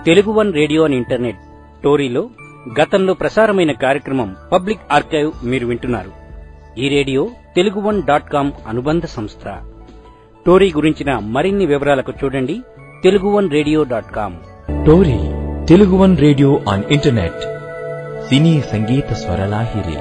Telugu one radio and internet టోరీలో గతంలో ప్రసారమైన కార్యక్రమం పబ్లిక్ ఆర్కైవ్ మీరు వింటున్నారు ఈ radio Telugu one dot com అనుబంధ సంస్థ టోరీ గురించిన మరిన్ని వివరాలకు చూడండి Telugu one radio dot com Tori Telugu one radio on internet సినీ సంగీత స్వరలాహిరి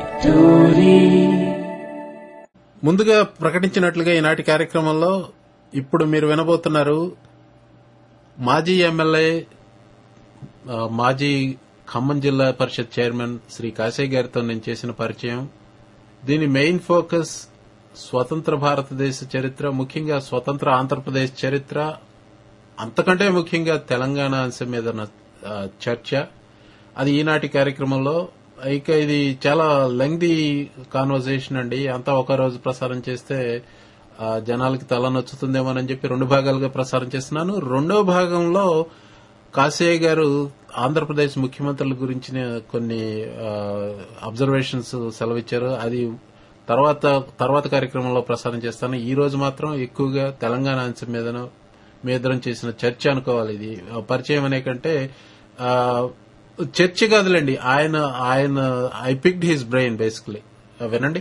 ముందుగా ప్రకటించినట్లుగా ఈనాటి కార్యక్రమంలో ఇప్పుడు మీరు వినబోతున్నారు మాజీ ఎమ్మెల్యే ఆ, మాజీ ఖమ్మం జిల్లా పరిషత్ చైర్మన్ శ్రీ కాశయ్య గారితో నేను చేసిన పరిచయం దీని మెయిన్ ఫోకస్ స్వతంత్ర భారతదేశ చరిత్ర ముఖ్యంగా స్వతంత్ర ఆంధ్రప్రదేశ్ చరిత్ర అంతకంటే ముఖ్యంగా తెలంగాణ అంశం మీద ఉన్న, ఆ, చర్చ అది ఈనాటి కార్యక్రమంలో ఇక ఇది చాలా లెంగ్దీ కాన్వర్జేషన్ అండి అంతా ఒక రోజు ప్రసారం చేస్తే ఆ, జనాలకి తల నొచ్చుతుందేమోనని చెప్పి రెండు భాగాలుగా ప్రసారం చేస్తున్నాను రెండో భాగంలో కాశయ్య గారు ఆంధ్రప్రదేశ్ ముఖ్యమంత్రుల గురించిన కొన్ని అబ్జర్వేషన్స్ సెలవిచ్చారు అది తర్వాత తర్వాత కార్యక్రమంలో ప్రసారం చేస్తాను ఈ రోజు మాత్రం ఎక్కువగా తెలంగాణ అంశం మీదను మీదరం చేసిన చర్చ అనుకోవాలి ఇది ఆ, పరిచయం అనే కంటే ఆ, చర్చ కాదులేండి ఆయన ఆయన I picked his brain basically వినండి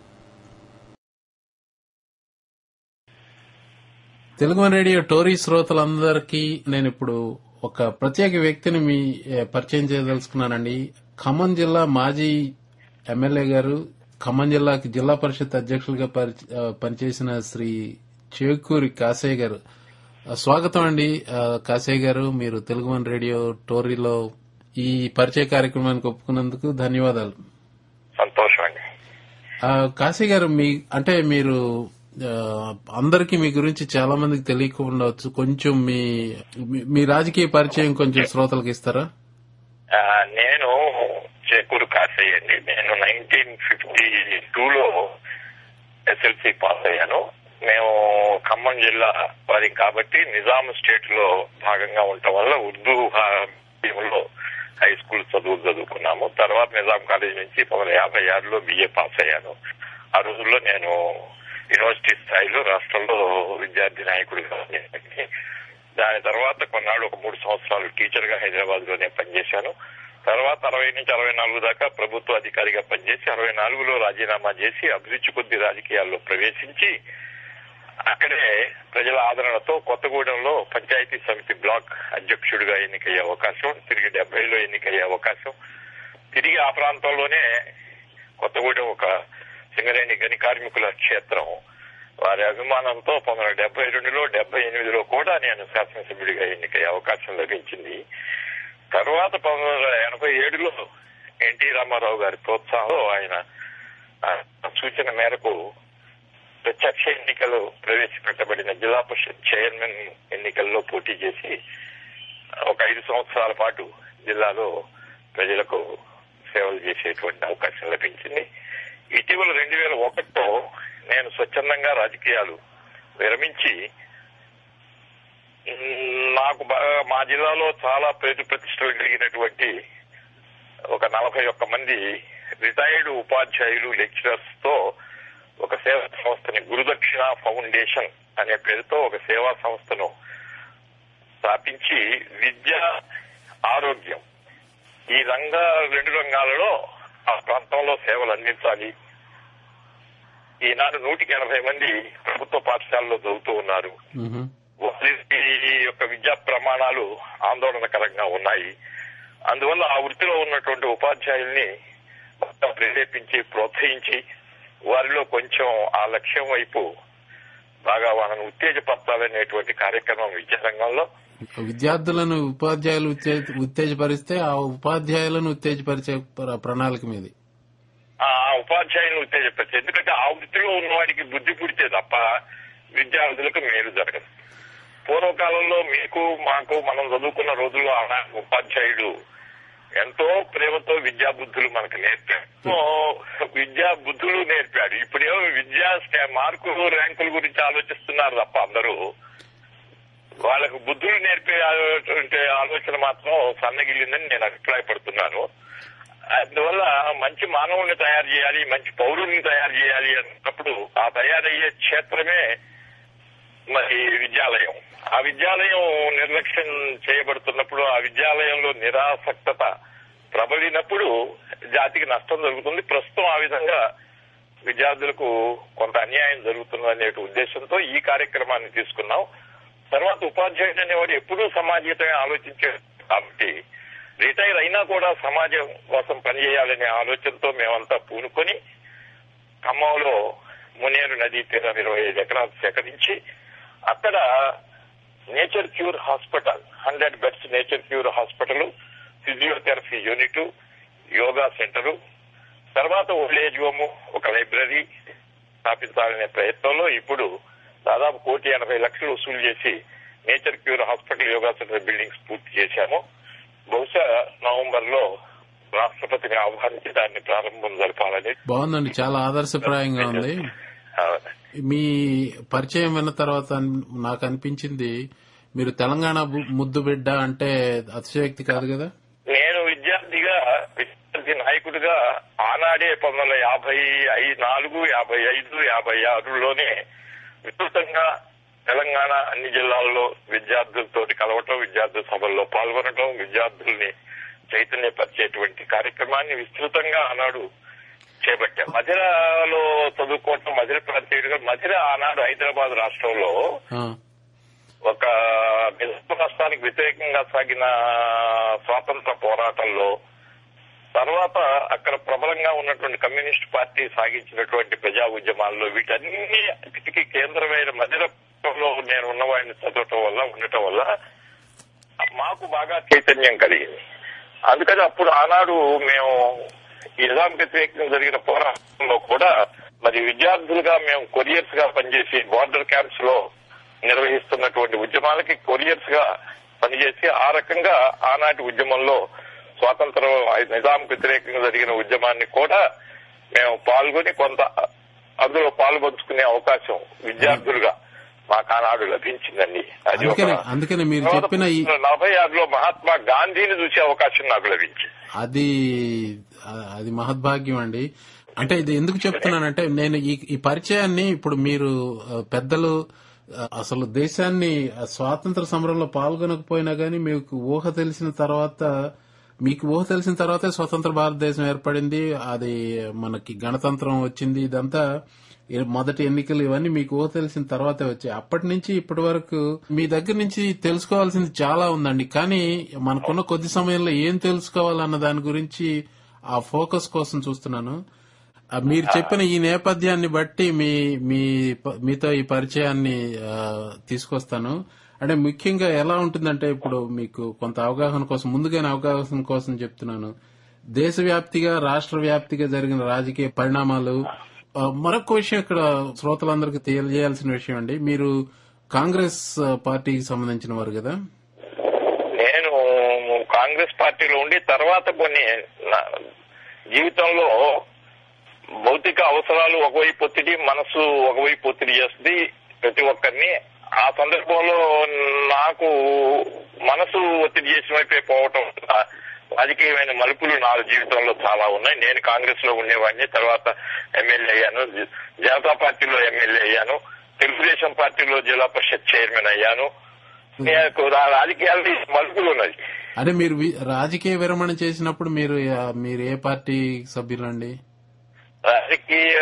తెలుగు రేడియో టోరీ శ్రోతలందరికీ నేను ఇప్పుడు ఒక ప్రత్యేక వ్యక్తిని మీ ఏ, పరిచయం చేయదలుచుకున్నానండి ఖమ్మం జిల్లా మాజీ ఎమ్మెల్యే గారు ఖమ్మం జిల్లాకి జిల్లా పరిషత్ అధ్యక్షులుగా పరిచ- ఆ, పనిచేసిన శ్రీ చేకూరి కాసయ్య గారు ఆ, స్వాగతం అండి ఆ, కాసయ్య గారు మీరు తెలుగు వన్ రేడియో టోరీలో ఈ పరిచయ కార్యక్రమానికి ఒప్పుకున్నందుకు ధన్యవాదాలు సంతోషం అండి ఆ, కాశీ గారు మీ అంటే మీరు ఆ, అందరికీ మీ గురించి చాలా మందికి తెలియకుండవచ్చు కొంచెం మీ మీ- మీ రాజకీయ పరిచయం కొంచెం శ్రోతలకు ఇస్తారా ఆ, నేను చేకూరు కాశయ్య అండి నేను నైన్టీన్ ఫిఫ్టీ టూలో ఎస్ఎల్సి పాస్ అయ్యాను మేము ఖమ్మం జిల్లా వారి కాబట్టి నిజాం స్టేట్ లో భాగంగా ఉండటం వల్ల ఉర్దూ లో హై స్కూల్ చదువులు చదువుకున్నాము తర్వాత నిజాం కాలేజ్ నుంచి పంతొమ్మిది వందల యాభై ఆరులో బిఏ పాస్ అయ్యాను ఆ రోజుల్లో నేను యూనివర్సిటీ స్థాయిలో రాష్ట్రంలో విద్యార్థి నాయకుడిగా ఉన్నాను. దాని తర్వాత కొన్నాళ్ళు ఒక మూడు సంవత్సరాలు టీచర్ గా హైదరాబాద్ లోనే పనిచేశాను తర్వాత అరవై నుంచి అరవై నాలుగు దాకా ప్రభుత్వ అధికారిగా పనిచేసి అరవై నాలుగులో రాజీనామా చేసి అభిరుచి కొద్ది రాజకీయాల్లో ప్రవేశించి అక్కడే ప్రజల ఆదరణతో కొత్తగూడెంలో పంచాయతీ సమితి బ్లాక్ అధ్యక్షుడిగా ఎన్నికయ్యే అవకాశం తిరిగి డెబ్బైలో ఎన్నికయ్యే అవకాశం తిరిగి ఆ ప్రాంతంలోనే కొత్తగూడెం ఒక సింగరేణి గని కార్మికుల క్షేత్రం వారి అభిమానంతో పంతొమ్మిది వందల డెబ్బై రెండులో డెబ్బై ఎనిమిదిలో కూడా నేను శాసనసభ్యుడిగా ఎన్నికయ్యే అవకాశం లభించింది తర్వాత పంతొమ్మిది వందల ఎనభై ఏడులో ఎన్టీ రామారావు గారి ప్రోత్సాహంలో ఆయన ఆ, సూచన మేరకు ప్రత్యక్ష ఎన్నికలు ప్రవేశపెట్టబడిన జిల్లా పరిషత్ చైర్మన్ ఎన్నికల్లో పోటీ చేసి ఒక ఐదు సంవత్సరాల పాటు జిల్లాలో ప్రజలకు సేవలు చేసేటువంటి అవకాశం లభించింది ఇటీవల రెండు వేల ఒకటిలో నేను స్వచ్ఛందంగా రాజకీయాలు విరమించి మ్, నాకు బాగా మా జిల్లాలో చాలా పేరు ప్రతిష్టలు కలిగినటువంటి ఒక నలభై ఒక్క మంది రిటైర్డ్ ఉపాధ్యాయులు లెక్చరర్స్ తో ఒక సేవా సంస్థని గురుదక్షిణ ఫౌండేషన్ అనే పేరుతో ఒక సేవా సంస్థను స్థాపించి విద్య ఆరోగ్యం ఈ రంగ రెండు రంగాలలో ఆ ప్రాంతంలో సేవలు అందించాలి ఈనాడు నూటికి ఎనభై మంది ప్రభుత్వ పాఠశాలలో చదువుతూ ఉన్నారు మ్హూ. వారి యొక్క విద్యా ప్రమాణాలు ఆందోళనకరంగా ఉన్నాయి అందువల్ల ఆ వృత్తిలో ఉన్నటువంటి ఉపాధ్యాయుల్ని బాగా ప్రేరేపించి ప్రోత్సహించి వారిలో కొంచెం ఆ లక్ష్యం వైపు బాగా వాళ్ళని ఉత్తేజపరచాలనేటువంటి కార్యక్రమం విద్యారంగంలో విద్యార్థులను ఉపాధ్యాయులు ఉత్తేజ- ఉత్తేజపరిస్తే ఆ ఉపాధ్యాయులను ఉత్తేజపరిచే ప్ర- ప్రణాళిక మీది ఆ ఉపాధ్యాయులను ఉత్తేజపరిచి ఎందుకంటే ఆ వృత్తిలో ఉన్నవాడికి బుద్ధి పుడితే తప్ప విద్యార్థులకు మేలు జరగదు పూర్వకాలంలో మీకు మాకు మనం చదువుకున్న రోజుల్లో ఆనాటి ఉపాధ్యాయుడు ఎంతో ప్రేమతో విద్యా బుద్ధులు మనకు నేర్పాడు సో విద్యా బుద్ధులు నేర్పాడు ఇప్పుడేమో విద్యా స్టా- మార్కులు ర్యాంకుల గురించి ఆలోచిస్తున్నారు తప్ప అందరూ వాళ్ళకు బుద్ధులు నేర్పే అటువంటి ఆలోచన మాత్రం సన్నగిల్లిందని నేను అభిప్రాయపడుతున్నాను అందువల్ల మంచి మానవుల్ని తయారు చేయాలి మంచి పౌరుల్ని తయారు చేయాలి అన్నప్పుడు ఆ తయారయ్యే క్షేత్రమే మరి విద్యాలయం ఆ విద్యాలయం నిర్లక్ష్యం చేయబడుతున్నప్పుడు ఆ విద్యాలయంలో నిరాసక్తత ప్రబలినప్పుడు జాతికి నష్టం జరుగుతుంది ప్రస్తుతం ఆ విధంగా విద్యార్థులకు కొంత అన్యాయం జరుగుతుంది అనే ఉద్దేశంతో ఈ కార్యక్రమాన్ని తీసుకున్నాం తర్వాత ఉపాధ్యాయుడు అనేవాడు ఎప్పుడూ సమాజీతమే ఆలోచించాడు కాబట్టి రిటైర్ అయినా కూడా సమాజం కోసం పనిచేయాలనే ఆలోచనతో మేమంతా పూనుకొని ఖమ్మంలో మునేరు నదీ తీరం ఇరవై ఐదు ఎకరాలు సేకరించి అక్కడ nature cure hospital hundred beds nature cure hospital physiotherapy unit yoga centre తర్వాత ఓల్డ్ ఏజ్ హోమ్ ఒక లైబ్రరీ స్థాపించాలనే ప్రయత్నంలో ఇప్పుడు దాదాపు కోటి ఎనభై లక్షలు వసూలు చేసి nature cure hospital yoga centre buildings పూర్తి చేశాము బహుశా నవంబర్ లో రాష్ట్రపతిని ఆహ్వానించి దాన్ని ప్రారంభం జరపాలని బాగుందండి చాలా ఆదర్శప్రాయంగా ఉంది ఆ, మీ పరిచయం విన్న తర్వాత అన్- నాకు అనిపించింది మీరు తెలంగాణ బు- ముద్దు బిడ్డ అంటే అతిశయోక్తి కాదు కదా నేను విద్యార్థిగా విద్యార్థి నాయకుడిగా ఆనాడే పంతొమ్మిది వందల యాభై ఐ- నాలుగు యాభై ఐదు యాభై ఆరులోనే విస్తృతంగా తెలంగాణ అన్ని జిల్లాల్లో విద్యార్థులతోటి కలవటం విద్యార్థుల సభల్లో పాల్గొనటం విద్యార్థుల్ని చైతన్యపరిచేటువంటి కార్యక్రమాన్ని విస్తృతంగా ఆనాడు చేపట్టాం మధిరలో చదువుకోవటం మధిర ప్రాంతీయుడిగా మధిర ఆనాడు హైదరాబాద్ రాష్ట్రంలో ఆ, ఒక నిజాం రాష్ట్రానికి వ్యతిరేకంగా సాగిన స్వాతంత్ర పోరాటంలో తర్వాత అక్కడ ప్రబలంగా ఉన్నటువంటి కమ్యూనిస్ట్ పార్టీ సాగించినటువంటి ప్రజా ఉద్యమాల్లో వీటన్నిటికీ కేంద్రమైన మధిరలో నేను ఉన్నవాడిని చదవటం వల్ల ఉండటం వల్ల మాకు బాగా చైతన్యం కలిగింది అందుకని అప్పుడు ఆనాడు మేము ఈ నిజాం వ్యతిరేకంగా జరిగిన పోరాటంలో కూడా మరి విద్యార్థులుగా మేము కొరియర్స్ గా పనిచేసి బార్డర్ క్యాంప్స్ లో నిర్వహిస్తున్నటువంటి ఉద్యమాలకి కొరియర్స్ గా పనిచేసి ఆ రకంగా ఆనాటి ఉద్యమంలో స్వాతంత్రం నిజాం వ్యతిరేకంగా జరిగిన ఉద్యమాన్ని కూడా మేము పాల్గొని కొంత అందులో పాల్పంచుకునే అవకాశం విద్యార్థులుగా మాకు ఆనాడు లభించిందండి అది ఒక అందుకని అందుకని మీరు చెప్పిన ఈ నలభై ఆరులో మహాత్మా గాంధీని చూసే అవకాశం నాకు లభించింది అది ఆ- అది మహద్భాగ్యం అండి అంటే ఇది ఎందుకు చెప్తున్నానంటే నేను ఈ ఈ పరిచయాన్ని ఇప్పుడు మీరు ఆ, పెద్దలు ఆ, అసలు దేశాన్ని ఆ, స్వాతంత్ర సమరంలో పాల్గొనకపోయినా గానీ మీకు ఊహ తెలిసిన తర్వాత మీకు ఊహ తెలిసిన తర్వాతే స్వతంత్ర భారతదేశం ఏర్పడింది అది మనకి గణతంత్రం వచ్చింది ఇదంతా ఈ మొదటి ఎన్నికలు ఇవన్నీ మీకు ఊహ తెలిసిన తర్వాతే వచ్చాయి అప్పటి నుంచి ఇప్పటి వరకు మీ దగ్గర నుంచి తెలుసుకోవాల్సింది చాలా ఉందండి కానీ మనకున్న కొద్ది సమయంలో ఏం తెలుసుకోవాలన్న దాని గురించి ఆ ఫోకస్ కోసం చూస్తున్నాను ఆ మీరు చెప్పిన ఈ నేపథ్యాన్ని బట్టి మీ మీ ప- మీతో ఈ పరిచయాన్ని ఆ, తీసుకొస్తాను అంటే ముఖ్యంగా ఎలా ఉంటుందంటే ఇప్పుడు మీకు కొంత అవగాహన కోసం ముందుగానే అవగాహన కోసం చెప్తున్నాను దేశవ్యాప్తిగా రాష్ట్ర వ్యాప్తిగా జరిగిన రాజకీయ పరిణామాలు ఆ, మరొక విషయం ఇక్కడ శ్రోతలందరికీ తెలియజేయాల్సిన విషయం అండి మీరు కాంగ్రెస్ ఆ, పార్టీకి సంబంధించిన వారు కదా నేను కాంగ్రెస్ పార్టీలో ఉండి తర్వాత కొన్ని నా జీవితంలో భౌతిక అవసరాలు ఒకవైపు ఒత్తిడి మనసు ఒకవైపు ఒత్తిడి చేస్తుంది ప్రతి ఒక్కరిని ఆ సందర్భంలో నాకు మనసు ఒత్తిడి చేసిన వైపే పోవటం వల్ల రాజకీయమైన మలుపులు నా జీవితంలో చాలా ఉన్నాయి నేను కాంగ్రెస్ లో ఉండేవాడిని తర్వాత ఎమ్మెల్యే అయ్యాను జనతా పార్టీలో ఎమ్మెల్యే అయ్యాను తెలుగుదేశం పార్టీలో జిల్లా పరిషత్ చైర్మన్ అయ్యాను నాకు రా- రాజకీయాల్లో మలుపులు ఉన్నాయి అదే మీరు వి- రాజకీయ విరమణ చేసినప్పుడు మీరు ఆ, మీరు ఏ పార్టీ సభ్యులండి రాజకీయ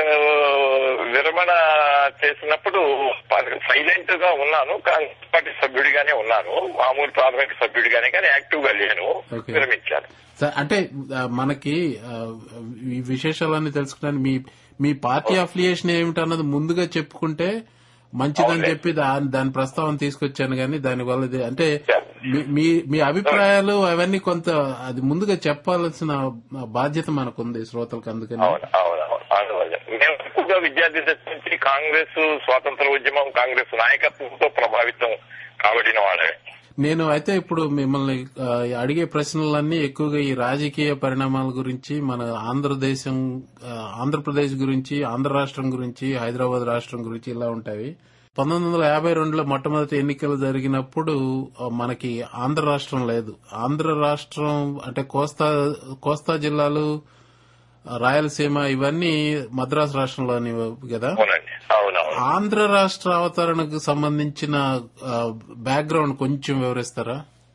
విరమణ చేసినప్పుడు సైలెంట్ గా ఉన్నాను కాంగ్రెస్ పార్టీ సభ్యుడిగానే ఉన్నాను మామూలు ప్రాథమిక సభ్యుడిగానే కానీ యాక్టివ్ గా లేను Okay. విరమించాను స- అంటే ఆ, మనకి ఆ, ఈ విశేషాలన్నీ తెలుసుకోవడానికి మీ మీ పార్టీ అఫిలియేషన్ ఏమిటన్నది ముందుగా చెప్పుకుంటే మంచిదని అవునులే. చెప్పి దా- దాని ప్రస్తావన తీసుకొచ్చాను కానీ దాని వల్ల ఇది- అంటే మీ- మీ మీ అభిప్రాయాలు అవన్నీ కొంత అది ముందుగా చెప్పాల్సిన బాధ్యత మనకుంది శ్రోతలకు అందుకని అవును అవును అవును అందువల్ల మేము ఎక్కువగా విద్యార్థి దశ నుంచి కాంగ్రెస్ స్వాతంత్ర ఉద్యమం కాంగ్రెస్ నాయకత్వంతో ప్రభావితం కాబడిన వాళ్ళే నేను అయితే ఇప్పుడు మిమ్మల్ని ఆ, అడిగే ప్రశ్నలన్నీ ఎక్కువగా ఈ రాజకీయ పరిణామాల గురించి మన ఆంధ్రదేశం ఆ, ఆంధ్రప్రదేశ్ గురించి ఆంధ్ర రాష్ట్రం గురించి హైదరాబాద్ రాష్ట్రం గురించి ఇలా ఉంటాయి పంతొమ్మిది వందల యాభై రెండులో మొట్టమొదటి ఎన్నికలు జరిగినప్పుడు ఆ, మనకి ఆంధ్ర రాష్ట్రం లేదు ఆంధ్ర రాష్ట్రం అంటే కోస్తా కోస్తా జిల్లాలు ఆ, రాయలసీమ ఇవన్నీ మద్రాసు రాష్ట్రంలోని కదా అవునండి అవునవును ఆంధ్ర రాష్ట్ర అవతరణకు సంబంధించిన బ్యాక్గ్రౌండ్ కొంచెం వివరిస్తారా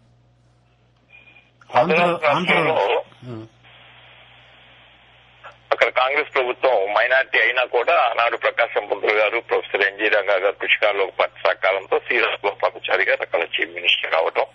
ఆంధ్ర ఆంధ్ర రాష్ట్రంలో ఆ, అక్కడ కాంగ్రెస్ ప్రభుత్వం మైనార్టీ అయినా కూడా ఆనాడు ప్రకాశం పంతులు గారు ప్రొఫెసర్ ఎన్జీ రంగా గారు కృషికారులో పార్టీ సహకారంతో శ్రీరామ్ గోపాలాచారి గారు అక్కడ చీఫ్ మినిస్టర్ కావటం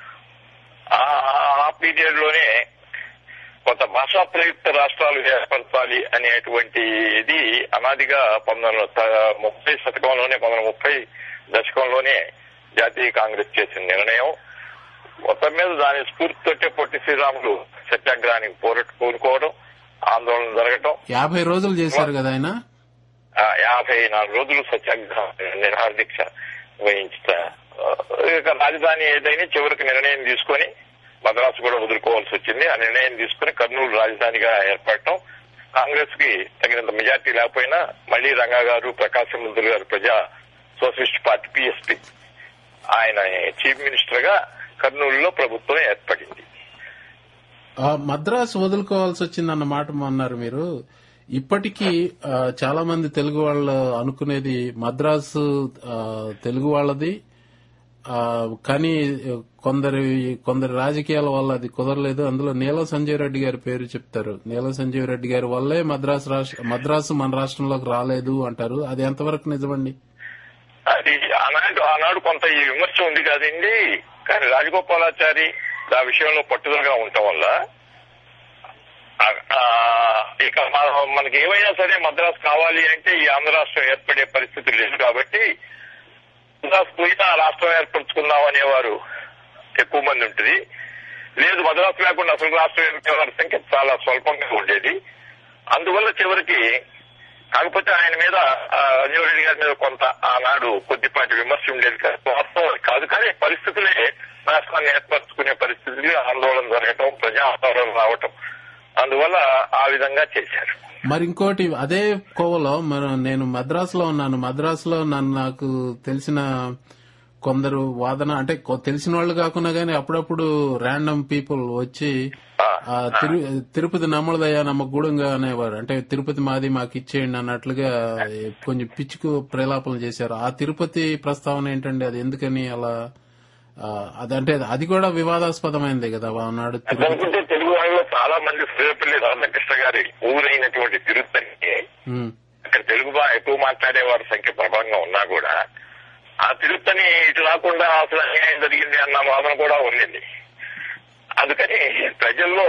ఆ పీరియడ్ లోనే కొంత భాషా ప్రయుక్త రాష్ట్రాలు ఏర్పరచాలి అనేటువంటి ఇది అనాదిగా పంతొమ్మిది వందల ముప్పై శతకంలోనే పంతొమ్మిది వందల ముప్పై దశకంలోనే జాతీయ కాంగ్రెస్ చేసిన నిర్ణయం మొత్తం మీద దాని స్ఫూర్తితోటే పొట్టి శ్రీరాములు సత్యాగ్రహానికి పోరట కోరుకోవడం ఆందోళన జరగటం యాభై రోజులు చేశారు కదా ఆయన ఆ యాభై నాలుగు రోజులు సత్యాగ్రహ నిరాహార దీక్ష వహించుట ఇక రాజధాని ఏదైనా చివరికి నిర్ణయం తీసుకొని మద్రాసు కూడా వదులుకోవాల్సి వచ్చింది ఆ నిర్ణయం తీసుకుని కర్నూలు రాజధానిగా ఏర్పడటం కాంగ్రెస్ కి తగినంత మెజార్టీ లేకపోయినా మళ్లీ రంగా గారు ప్రకాశం మంత్రులు గారు ప్రజా సోషలిస్ట్ పార్టీ పిఎస్పీ ఆయన చీఫ్ మినిస్టర్ గా కర్నూలులో ప్రభుత్వం ఏర్పడింది ఆ, మద్రాసు వదులుకోవాల్సి వచ్చిందన్న మాట అన్నారు మీరు ఇప్పటికీ ఆ, చాలా మంది తెలుగు వాళ్ళు అనుకునేది మద్రాసు ఆ, తెలుగు వాళ్ళది ఆ, కానీ కొందరి కొందరి రాజకీయాల వల్ల అది కుదరలేదు అందులో నీల సంజయ్ రెడ్డి గారి పేరు చెప్తారు నీల సంజయ్ రెడ్డి గారి వల్లే మద్రాసు రాష్ట్ర మద్రాసు మన రాష్ట్రంలోకి రాలేదు అంటారు అది ఎంతవరకు నిజమండి అది ఆనాడు ఆనాడు కొంత ఈ విమర్శ ఉంది కదండి కానీ రాజగోపాలాచారి ఆ విషయంలో పట్టుదలగా ఉండటం వల్ల ఆ- ఆ, ఇక మన- మనకి ఏమైనా సరే మద్రాసు కావాలి అంటే ఈ ఆంధ్ర రాష్ట్రం ఏర్పడే పరిస్థితి లేదు కాబట్టి మద్రాసు పోయినా ఆ రాష్ట్రం ఏర్పరచుకుందాం అనేవారు ఎక్కువ మంది ఉంటుంది లేదు మద్రాసు లేకుండా అసలు రాష్ట్రం ఏర్పడే వారి సంఖ్య చాలా స్వల్పంగా ఉండేది అందువల్ల చివరికి కాకపోతే ఆయన మీద ఆ, అంజురెడ్డి గారి మీద కొంత ఆనాడు కొద్దిపాటి విమర్శ ఉండేది కాదు వాస్తవం కాదు కానీ పరిస్థితులే రాష్ట్రాన్ని ఏర్పరచుకునే పరిస్థితులు ఆందోళన జరగటం ప్రజా ఆందోళన రావటం అందువల్ల ఆ విధంగా చేశారు మరి ఇంకోటి అదే కోవలో మనం నేను మద్రాసులో ఉన్నాను మద్రాసులో నన్ను నాకు తెలిసిన కొందరు వాదన అంటే కొ- తెలిసిన వాళ్ళు కాకుండా గానీ అప్పుడప్పుడు ర్యాండమ్ పీపుల్ వచ్చి ఆ తిరు- తిరుపతి నమ్మలదయ్యా నమ్మ గూడంగా అనేవారు అంటే తిరుపతి మాది మాకు ఇచ్చేయండి అన్నట్లుగా కొంచెం పిచ్చుకు ప్రేలాపన చేశారు ఆ తిరుపతి ప్రస్తావన ఏంటండి అది ఎందుకని అలా ఆ, అదంటే అది కూడా వివాదాస్పదమైంది కదా ఆనాడు తిరుపతి అనుకుంటే తెలుగు వాళ్ళలో చాలా మంది శ్రీపల్లి రాధాకృష్ణ గారి ఊరైనటువంటి తిరుత్తని ఉమ్, అక్కడ తెలుగు బాగా ఎక్కువ మాట్లాడే వారి సంఖ్య ప్రబలంగా ఉన్నా కూడా ఆ తిరుత్తని ఇటు రాకుండా అసలు అన్యాయం జరిగింది అన్న వాదన కూడా ఉండింది అందుకని ప్రజల్లో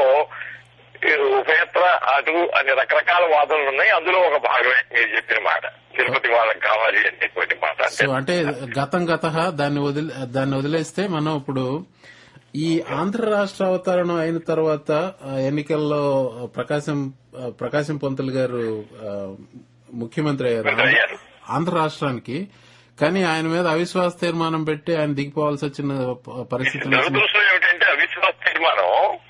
ఈ ఉభయత్ర అటు అనే రకరకాల వాదనలు ఉన్నాయి అందులో ఒక భాగమే మీరు చెప్పిన మాట తిరుపతి వాళ్ళకి కావాలి అనేటువంటి మాట సో అంటే అంటే గతం గత దాన్ని వదిలి దాన్ని వదిలేస్తే మనం ఇప్పుడు ఈ ఆంధ్ర రాష్ట్ర అవతరణం అయిన తర్వాత ఆ, ఎన్నికల్లో ప్రకాశం ఆ, ప్రకాశం పంతులు గారు ఆ, ముఖ్యమంత్రి అయ్యారు అయ్యారు. ఆంధ్ర రాష్ట్రానికి కానీ ఆయన మీద అవిశ్వాస తీర్మానం పెట్టి ఆయన దిగిపోవాల్సి వచ్చిన ప- పరిస్థితులు వచ్చినాయి. దురదృష్టం ఏమిటంటే అవిశ్వాస తీర్మానం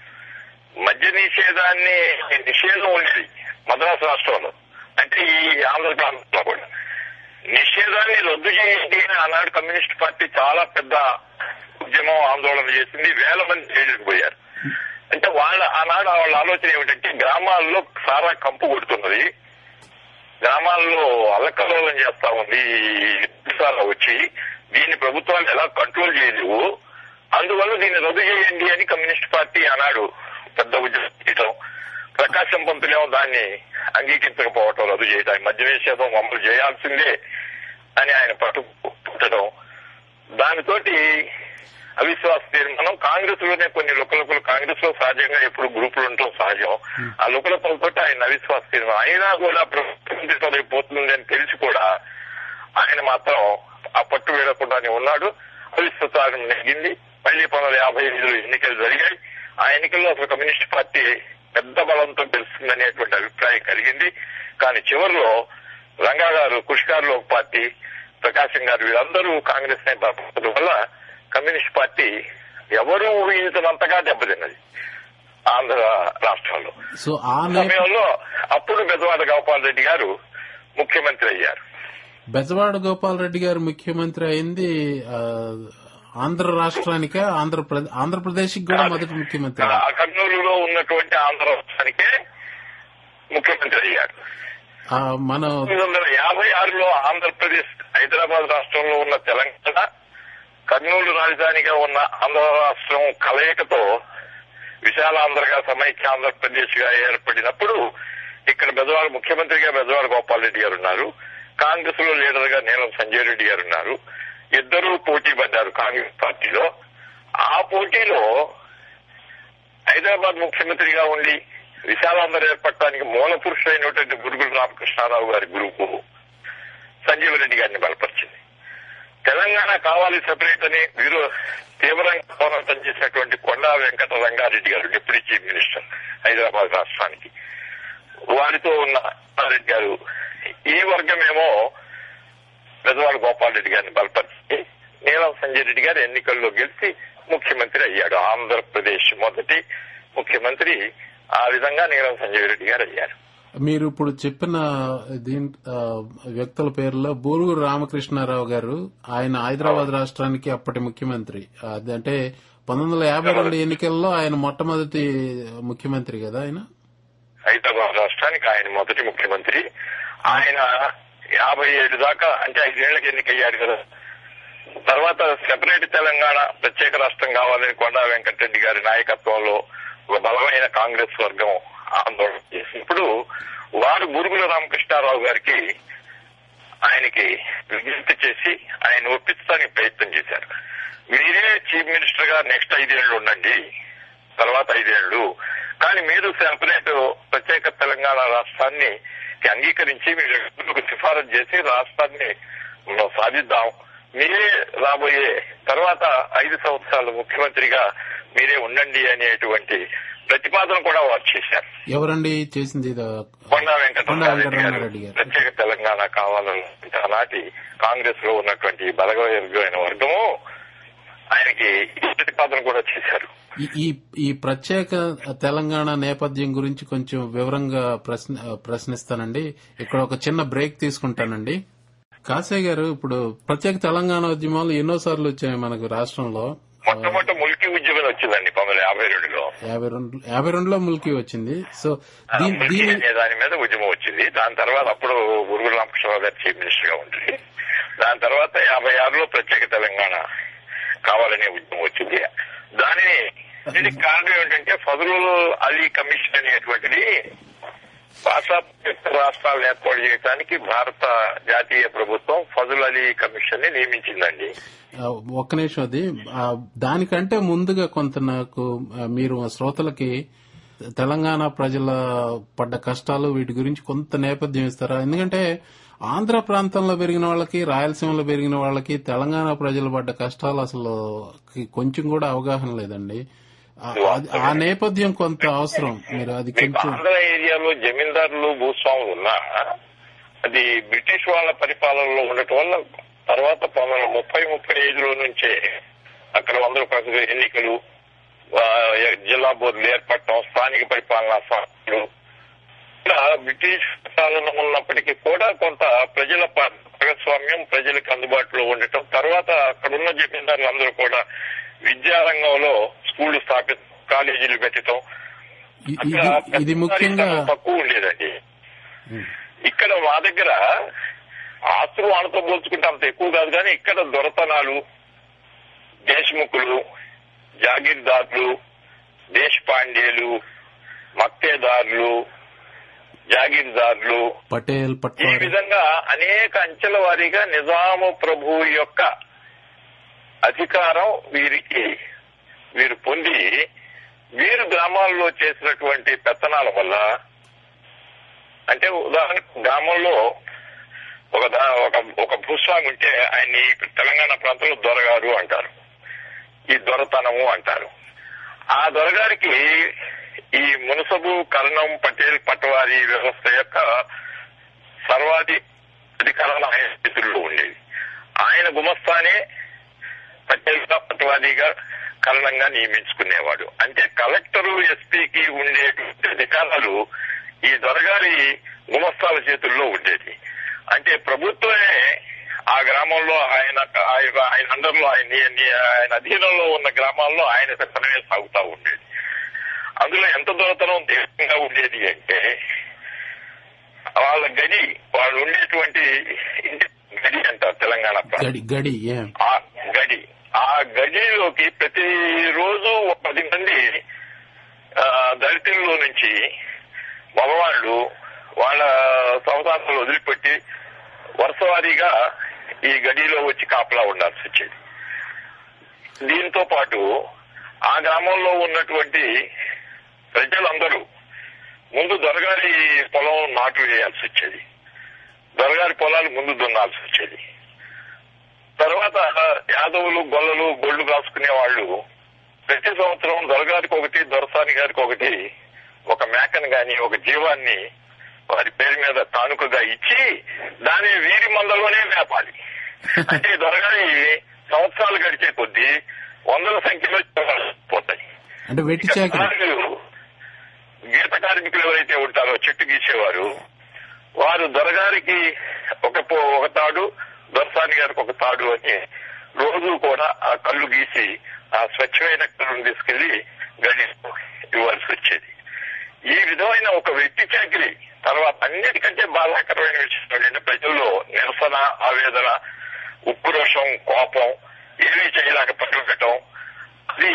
మద్య నిషేధాన్ని నిషేధం ఉండేది మద్రాసు రాష్ట్రంలో అంటే ఈ ఆంధ్రప్రదేశ్లో కూడా నిషేధాన్ని రద్దు చేయండి అని ఆనాడు కమ్యూనిస్ట్ పార్టీ చాలా పెద్ద ఉద్యమం ఆందోళన చేసింది వేల మంది జైలుకు పోయారు అంటే వాళ్ళ ఆనాడు వాళ్ళ ఆలోచన ఏమిటంటే గ్రామాల్లో సారా కంపు కొడుతున్నది గ్రామాల్లో అల్లకల్లోలం చేస్తా ఉంది సారా వచ్చి దీన్ని ప్రభుత్వాలు ఎలా కంట్రోల్ చేయలేవు అందువల్ల దీన్ని రద్దు చేయండి అని కమ్యూనిస్ట్ పార్టీ ఆనాడు పెద్ద ఉద్యమం చేయటం ప్రకాశం పంతులేమో దాన్ని అంగీకరించకపోవటం రద్దు చేయడం మద్య నిషేధం అమలు చేయాల్సిందే అని ఆయన పట్టు పుట్టడం దానితోటి అవిశ్వాస తీర్మానం కాంగ్రెస్ లోనే కొన్ని లుకలుకలు కాంగ్రెస్ లో సహజంగా ఎప్పుడు గ్రూపులు ఉండటం సహజం ఆ లుకలుకలతో ఆయన అవిశ్వాస తీర్మానం అయినా కూడా ప్రభుత్వం పదవి పోతుంది అని తెలిసి కూడా ఆయన మాత్రం ఆ పట్టు వీడకుండానే ఉన్నాడు అవిశ్వాసం నెగ్గింది మళ్లీ పంతొమ్మిది వందల యాభై ఐదులో ఎన్నికలు జరిగాయి ఆ ఎన్నికల్లో అసలు కమ్యూనిస్ట్ పార్టీ పెద్ద బలంతో గెలుస్తుందనేటువంటి అభిప్రాయం కలిగింది కానీ చివరిలో రంగా గారు కుష్కారులో ఒక పార్టీ ప్రకాశం గారు వీరందరూ కాంగ్రెస్ నేత వల్ల కమ్యూనిస్ట్ పార్టీ ఎవరూ ఊహించినంతగా దెబ్బతిన్నది ఆంధ్ర రాష్ట్రంలో సో ఆ నేప- సమయంలో అప్పుడు బెజవాడ గోపాల్ రెడ్డి గారు ముఖ్యమంత్రి అయ్యారు బెజవాడ గోపాల్ రెడ్డి గారు ముఖ్యమంత్రి అయింది ఆ, ఆంధ్ర రాష్ట్రానికే ఆంధ్రప్రదేశ్ ఆంధ్రప్రదేశ్ కూడా మొదటి ముఖ్యమంత్రి ఆ కర్నూలులో ఉన్నటువంటి ఆంధ్ర రాష్ట్రానికే ముఖ్యమంత్రి అయ్యారు ఆ, మనం పంతొమ్మిది వందల యాభై ఆరులో ఆంధ్రప్రదేశ్ హైదరాబాద్ రాష్ట్రంలో ఉన్న తెలంగాణ కర్నూలు రాజధానిగా ఉన్న ఆంధ్ర రాష్ట్రం కలయికతో విశాలాంధ్రగా సమైక్య ఆంధ్రప్రదేశ్ గా ఏర్పడినప్పుడు ఇక్కడ బెజవాడ ముఖ్యమంత్రిగా బెజవాడ గోపాల్ రెడ్డి గారు ఉన్నారు కాంగ్రెస్ లో లీడర్ గా నీలం సంజయ్ రెడ్డి గారు ఉన్నారు ఇద్దరూ పోటీ పడ్డారు కాంగ్రెస్ పార్టీలో ఆ పోటీలో హైదరాబాద్ ముఖ్యమంత్రిగా ఉండి విశాలాంధ్ర ఏర్పడటానికి మూల పురుషుడైనటువంటి గురుగుల రామకృష్ణారావు గారి గ్రూపు సంజీవ్ రెడ్డి గారిని బలపరిచింది తెలంగాణ కావాలి సెపరేట్ అని వీరు తీవ్రంగా పోరాటం చేసినటువంటి కొండా వెంకట రంగారెడ్డి గారు డిప్యూటీ చీఫ్ మినిస్టర్ హైదరాబాద్ రాష్ట్రానికి వారితో ఉన్న రెడ్డి గారు ఈ వర్గమేమో పెద్దవాడు గోపాల్ రెడ్డి గారిని బలపరిచి నీలం సంజయ్ రెడ్డి గారు ఎన్నికల్లో గెలిచి ముఖ్యమంత్రి అయ్యాడు ఆంధ్రప్రదేశ్ మొదటి ముఖ్యమంత్రి ఆ విధంగా నీలం సంజయ్ రెడ్డి గారు అయ్యారు మీరు ఇప్పుడు చెప్పిన దీని ఆ, వ్యక్తుల పేర్లో బూరుగురు రామకృష్ణారావు గారు ఆయన హైదరాబాద్ రాష్ట్రానికి అప్పటి ముఖ్యమంత్రి అదంటే పంతొమ్మిది వందల యాభై రెండు ఎన్నికల్లో ఆయన మొట్టమొదటి ముఖ్యమంత్రి కదా ఆయన హైదరాబాద్ రాష్ట్రానికి ఆయన మొదటి ముఖ్యమంత్రి ఆయన యాభై ఏడు దాకా అంటే ఐదేళ్లకి ఎన్నికయ్యాడు కదా తర్వాత సెపరేట్ తెలంగాణ ప్రత్యేక రాష్ట్రం కావాలని కొండా వెంకటరెడ్డి గారి నాయకత్వంలో ఒక బలమైన కాంగ్రెస్ వర్గం ఆందోళన చేసినప్పుడు వారు బురుగుల రామకృష్ణారావు గారికి ఆయనకి విజ్ఞప్తి చేసి ఆయన ఒప్పించడానికి ప్రయత్నం చేశారు మీరే చీఫ్ మినిస్టర్ గా నెక్స్ట్ ఐదేళ్లు ఉండండి తర్వాత ఐదేళ్లు కానీ మీరు సెపరేట్ ప్రత్యేక తెలంగాణ రాష్ట్రాన్ని అంగీకరించి మీరు ఒక సిఫారసు చేసి రాష్ట్రాన్ని మనం సాధిద్దాం మీరే రాబోయే తర్వాత ఐదు సంవత్సరాలు ముఖ్యమంత్రిగా మీరే ఉండండి అనేటువంటి ప్రతిపాదన కూడా వారు చేశారు ఎవరండి చేసింది ఇది? కొండా కొండా వెంకటరామారెడ్డి గారు వెంకటరామారెడ్డి గారు ప్రత్యేక తెలంగాణ కావాలని ఆనాటి కాంగ్రెస్ లో ఉన్నటువంటి బలగైన వర్గము ఆయనకి ఈ ప్రతిపాదన కూడా చేశారు ఈ- ఈ ఈ ప్రత్యేక తెలంగాణ నేపథ్యం గురించి కొంచెం వివరంగా ప్రశ్న ప్రశ్నిస్తానండి ఇక్కడ ఒక చిన్న బ్రేక్ తీసుకుంటానండి కాసయ్య గారు ఇప్పుడు ప్రత్యేక తెలంగాణ ఉద్యమాలు ఎన్నోసార్లు వచ్చాయి మనకు రాష్ట్రంలో మొట్టమొదటి ముల్కీ ఉద్యమం వచ్చిందండి పంతొమ్మిది వందల యాభై రెండులో యాభై రెండు యాభై రెండులో ముల్కీ వచ్చింది సో దీని ముల్కీ దీని అనే దాని మీద ఉద్యమం వచ్చింది దాని తర్వాత అప్పుడు గురుగుల రామకృష్ణరావు గారు చీఫ్ మినిస్టర్ గా ఉంటుంది దాని తర్వాత యాభై ఆరులో ప్రత్యేక తెలంగాణ కావాలనే ఉద్యమం వచ్చింది దానిని దీనికి కారణం ఏంటంటే ఫజలుల్ అలీ కమిషన్ అనేటువంటిది భాషా రాష్ట్రాలను ఏర్పాటు చేయడానికి భారత జాతీయ ప్రభుత్వం ఫజుల్ అలీ కమిషన్ ని నియమించిందండి ఆ, ఒక్క నిమిషం అది ఆ, దానికంటే ముందుగా కొంత నాకు ఆ, మీరు మా శ్రోతలకి తెలంగాణ ప్రజల పడ్డ కష్టాలు వీటి గురించి కొంత నేపథ్యం ఇస్తారా ఎందుకంటే ఆంధ్ర ప్రాంతంలో పెరిగిన వాళ్ళకి రాయలసీమలో పెరిగిన వాళ్ళకి తెలంగాణ ప్రజలు పడ్డ కష్టాలు అసలు కి- కొంచెం కూడా అవగాహన లేదండి ఆ- అది- ఆ నేపథ్యం కొంత అవసరం మీరు అది మీకు కొంచెం ఆంధ్ర ఏరియాలో జమీందారులు భూస్వాములు ఉన్నా అది బ్రిటిష్ వాళ్ళ పరిపాలనలో ఉండటం వల్ల తర్వాత పంతొమ్మిది వందల ముప్పై ముప్పై ఐదులో నుంచే అక్కడ వందల ప్రజలు ఎన్నికలు ఆ, జిల్లా బోర్డులు ఏర్పడటం స్థానిక పరిపాలనా సంస్థలు ఇలా బ్రిటిష్ పాలన ఉన్నప్పటికీ కూడా కొంత ప్రజల ప- భాగస్వామ్యం ప్రజలకు అందుబాటులో ఉండటం తర్వాత అక్కడున్న జమీందారులు అందరూ కూడా విద్యారంగంలో స్కూళ్లు స్థాపి కాలేజీలు పెట్టడం ఇ- అక్కడ ఇది ఇది ముఖ్యంగా పెద్దరికం తక్కువ ఉండేదండి ఇక్కడ మా దగ్గర ఆస్తులు వాళ్ళతో పోల్చుకుంటే అంత ఎక్కువ కాదు కానీ ఇక్కడ దొరతనాలు దేశముఖులు జాగీర్దారులు దేశపాండేలు మక్తేదారులు జాగీర్దారులు పటేల్ ఈ పట్వారి విధంగా అనేక అంచెల వారీగా నిజాము ప్రభువు యొక్క అధికారం వీరికి వీరు పొంది వీరు గ్రామాల్లో చేసినటువంటి పెత్తనాల వల్ల అంటే ఉదాహరణకు గ్రామంలో ఒక దా- ఒక ఒక భూస్వామి ఉంటే ఆయన్ని తెలంగాణ ప్రాంతంలో దొరగారు అంటారు ఈ దొరతనము అంటారు ఆ దొరగారికి ఈ మునసబు కర్ణం పటేల్ పటవారి వ్యవస్థ యొక్క సర్వాధి అధికారాలు ఆయన చేతుల్లో ఉండేవి ఆయన గుమస్తానే పటేల్గా పటవారీగా కరణంగా నియమించుకునేవాడు అంటే కలెక్టరు ఎస్పీకి ఉండేటువంటి అధికారాలు ఈ దొరగారి గుమస్తాల చేతుల్లో ఉండేది అంటే ప్రభుత్వమే ఆ గ్రామంలో ఆయన ఆయన ఆయన అండర్లో ఆయన ఆయన అధీనంలో ఉన్న గ్రామాల్లో ఆయన పెత్తనమే సాగుతా ఉండేది అందులో ఎంత దొరతనం తీవ్రంగా ఉండేది అంటే వాళ్ళ గడి వాళ్ళు ఉండేటువంటి ఇంటి గడి అంటారు తెలంగాణ ప్రాంతం. గడి గడి ఏ ఆ గడి ఆ గడిలోకి ప్రతి రోజు ఒక పది మంది ఆ, దళితుల్లో నుంచి మగవాళ్ళు వాళ్ళ సంవత్సరాలు వదిలిపెట్టి వరుసవారీగా ఈ గడిలో వచ్చి కాపలా ఉండాల్సి వచ్చేది దీంతో పాటు ఆ గ్రామంలో ఉన్నటువంటి ప్రజలందరూ ముందు దొరగారి పొలం నాటు వేయాల్సి వచ్చేది దొరగారి పొలాలు ముందు దున్నాల్సి వచ్చేది తర్వాత యాదవులు గొల్లలు గొళ్ళు కాసుకునే వాళ్ళు ప్రతి సంవత్సరం దొరగారికి ఒకటి దొరసాని గారికి ఒకటి ఒక మేకను గాని ఒక జీవాన్ని వారి పేరు మీద కానుకగా ఇచ్చి దాని వీరి మందలోనే మేపాలి అంటే దొరగారి సంవత్సరాలు గడిచే కొద్దీ వందల సంఖ్యలో జీవాలు పోతాయి అంటే వెట్టి చాకరీ కార్మికులు, గీత కార్మికులు ఎవరైతే ఉంటారో చెట్టు గీసేవారు వారు దొరగారికి ఒక పో- ఒక తాడు దొరసాని గారికి ఒక తాడు అని రోజు కూడా ఆ కళ్ళు గీసి ఆ స్వచ్ఛమైన కళ్ళను తీసుకెళ్లి గడి ఇవ్వాల్సి వచ్చేది ఈ విధమైన ఒక వ్యక్తి చాకరి తర్వాత అన్నిటికంటే బాధాకరమైన విషయం ఏంటంటే ప్రజల్లో నిరసన ఆవేదన ఉక్రోషం కోపం ఏమీ చేయలేక పట్టుబెట్టడం అది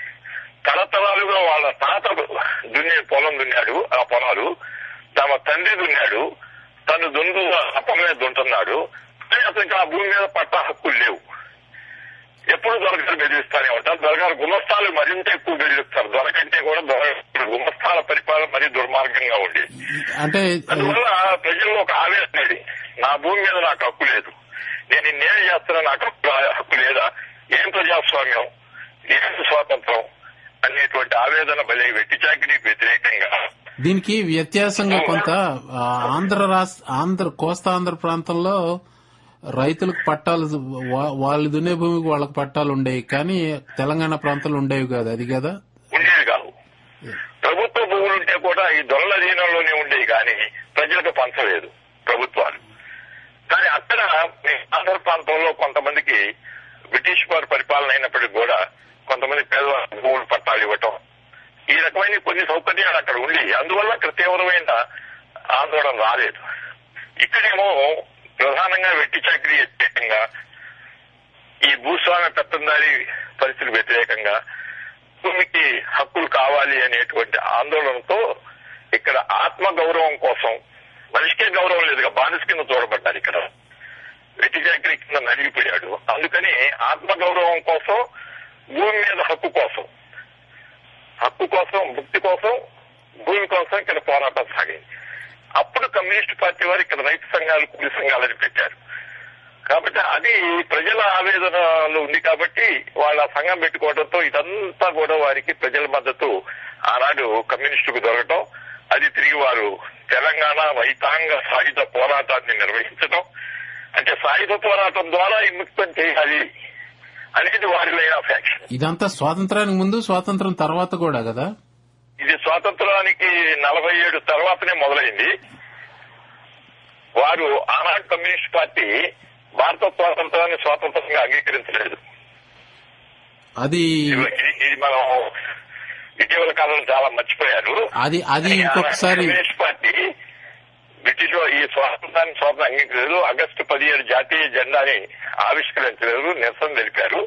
తరతరాలుగా వాళ్ళ తాత దున్నే పొలం దున్నాడు ఆ పొలాలు తమ తండ్రి దున్నాడు తను దుందు అప్పం మీద దుంటున్నాడు కానీ అతనికి ఆ భూమి మీద పట్ట హక్కులు లేవు ఎప్పుడు దొరగారు బెదిరిస్తానే ఉంటారు దొరగారు గుమస్తాలు మరింత ఎక్కువ బెదిరిస్తారు దొరకంటే కూడా దొర గుమస్తాల పరిపాలన మరీ దుర్మార్గంగా ఉండేది అంటే అందువల్ల ప్రజల్లో ఒక ఆవేదన ఉంది. నా భూమి మీద నాకు హక్కు లేదు నేను ఇన్నేం చేస్తున్నా నాకు హక్కు హక్కు లేదా ఏం ప్రజాస్వామ్యం ఏం స్వాతంత్రం అనేటువంటి ఆవేదన భలే వెట్టి చాకిరీకి వ్యతిరేకంగా దీనికి వ్యత్యాసంగా కొంత ఆ, ఆంధ్ర రాష్ట్ర ఆంధ్ర కోస్తా ఆంధ్ర ప్రాంతంలో రైతులకు పట్టాలు వా- వాళ్ళు దున్నే భూమికి వాళ్ళకి పట్టాలు ఉండేవి కానీ తెలంగాణ ప్రాంతంలో ఉండేవి కాదు అది కదా ఉండేది కాదు ప్రభుత్వ భూములుంటే కూడా ఈ దొరల అధీనంలోనే ఉండేవి కానీ ప్రజలకు పంచలేదు ప్రభుత్వాలు కానీ అక్కడ ఈ ఆంధ్ర ప్రాంతంలో కొంతమందికి బ్రిటిష్ వారి పరిపాలన అయినప్పటికీ కూడా కొంతమంది పేదవాళ్ళ భూములు పట్టాలు ఇవ్వటం ఈ రకమైన కొన్ని సౌకర్యాలు అక్కడ ఉండి అందువల్ల అక్కడ తీవ్రమైన ఆందోళన రాలేదు ఇక్కడేమో ప్రధానంగా వెట్టి చాకరీ వ్యతిరేకంగా ఈ భూస్వామ్య పెత్తందారి పరిస్థితులకు వ్యతిరేకంగా భూమికి హక్కులు కావాలి అనేటువంటి ఆందోళనతో ఇక్కడ ఆత్మ గౌరవం కోసం మనిషికే గౌరవం లేదుగా బానిస కింద చూడబడ్డారు ఇక్కడ వెట్టి చాకరీ కింద నలిగిపోయాడు అందుకని ఆత్మ గౌరవం కోసం భూమి మీద హక్కు కోసం హక్కు కోసం ముక్తి కోసం భూమి కోసం ఇక్కడ పోరాటం సాగింది అప్పుడు కమ్యూనిస్ట్ పార్టీ వారు ఇక్కడ రైతు సంఘాలు కూలి సంఘాలని పెట్టారు కాబట్టి అది ప్రజల ఆవేదనలు ఉంది కాబట్టి వాళ్ళ సంఘం పెట్టుకోవడంతో ఇదంతా కూడా వారికి ప్రజల మద్దతు ఆనాడు కమ్యూనిస్టుకు దొరకటం అది తిరిగి వారు తెలంగాణ రైతాంగ సాయుధ పోరాటాన్ని నిర్వహించడం అంటే సాయుధ పోరాటం ద్వారా విముక్తం చేయాలి అనేది వారి లైన్ ఆఫ్ యాక్షన్ ఇదంతా స్వాతంత్రానికి ముందు స్వాతంత్రం తర్వాత కూడా కదా ఇది స్వాతంత్రానికి నలభై ఏడు తర్వాతనే మొదలైంది వారు ఆనాడు కమ్యూనిస్ట్ పార్టీ భారత స్వాతంత్రాన్ని స్వాతంత్రంగా అంగీకరించలేదు అది ఇది- ఇది ఇది మనం ఇటీవల కాలంలో చాలా మర్చిపోయారు అది అది ఇంకొకసారి కమ్యూనిస్ట్ పార్టీ బ్రిటిష్ వా- ఈ స్వాతంత్రాన్ని స్వాతంత్రం అంగీకరించలేదు ఆగస్టు పదిహేడు జాతీయ జెండాని ఆవిష్కరించలేదు నిరసన తెలిపారు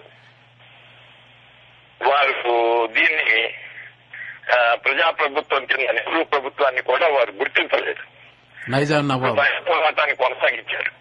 వారు దీన్ని ఆ, ప్రజాప్రభుత్వం కింద నెహ్రూ ప్రభుత్వాన్ని కూడా వారు గుర్తించలేదు నైజాం నవాబ్ స్వయం పోరాటాన్ని కొనసాగించారు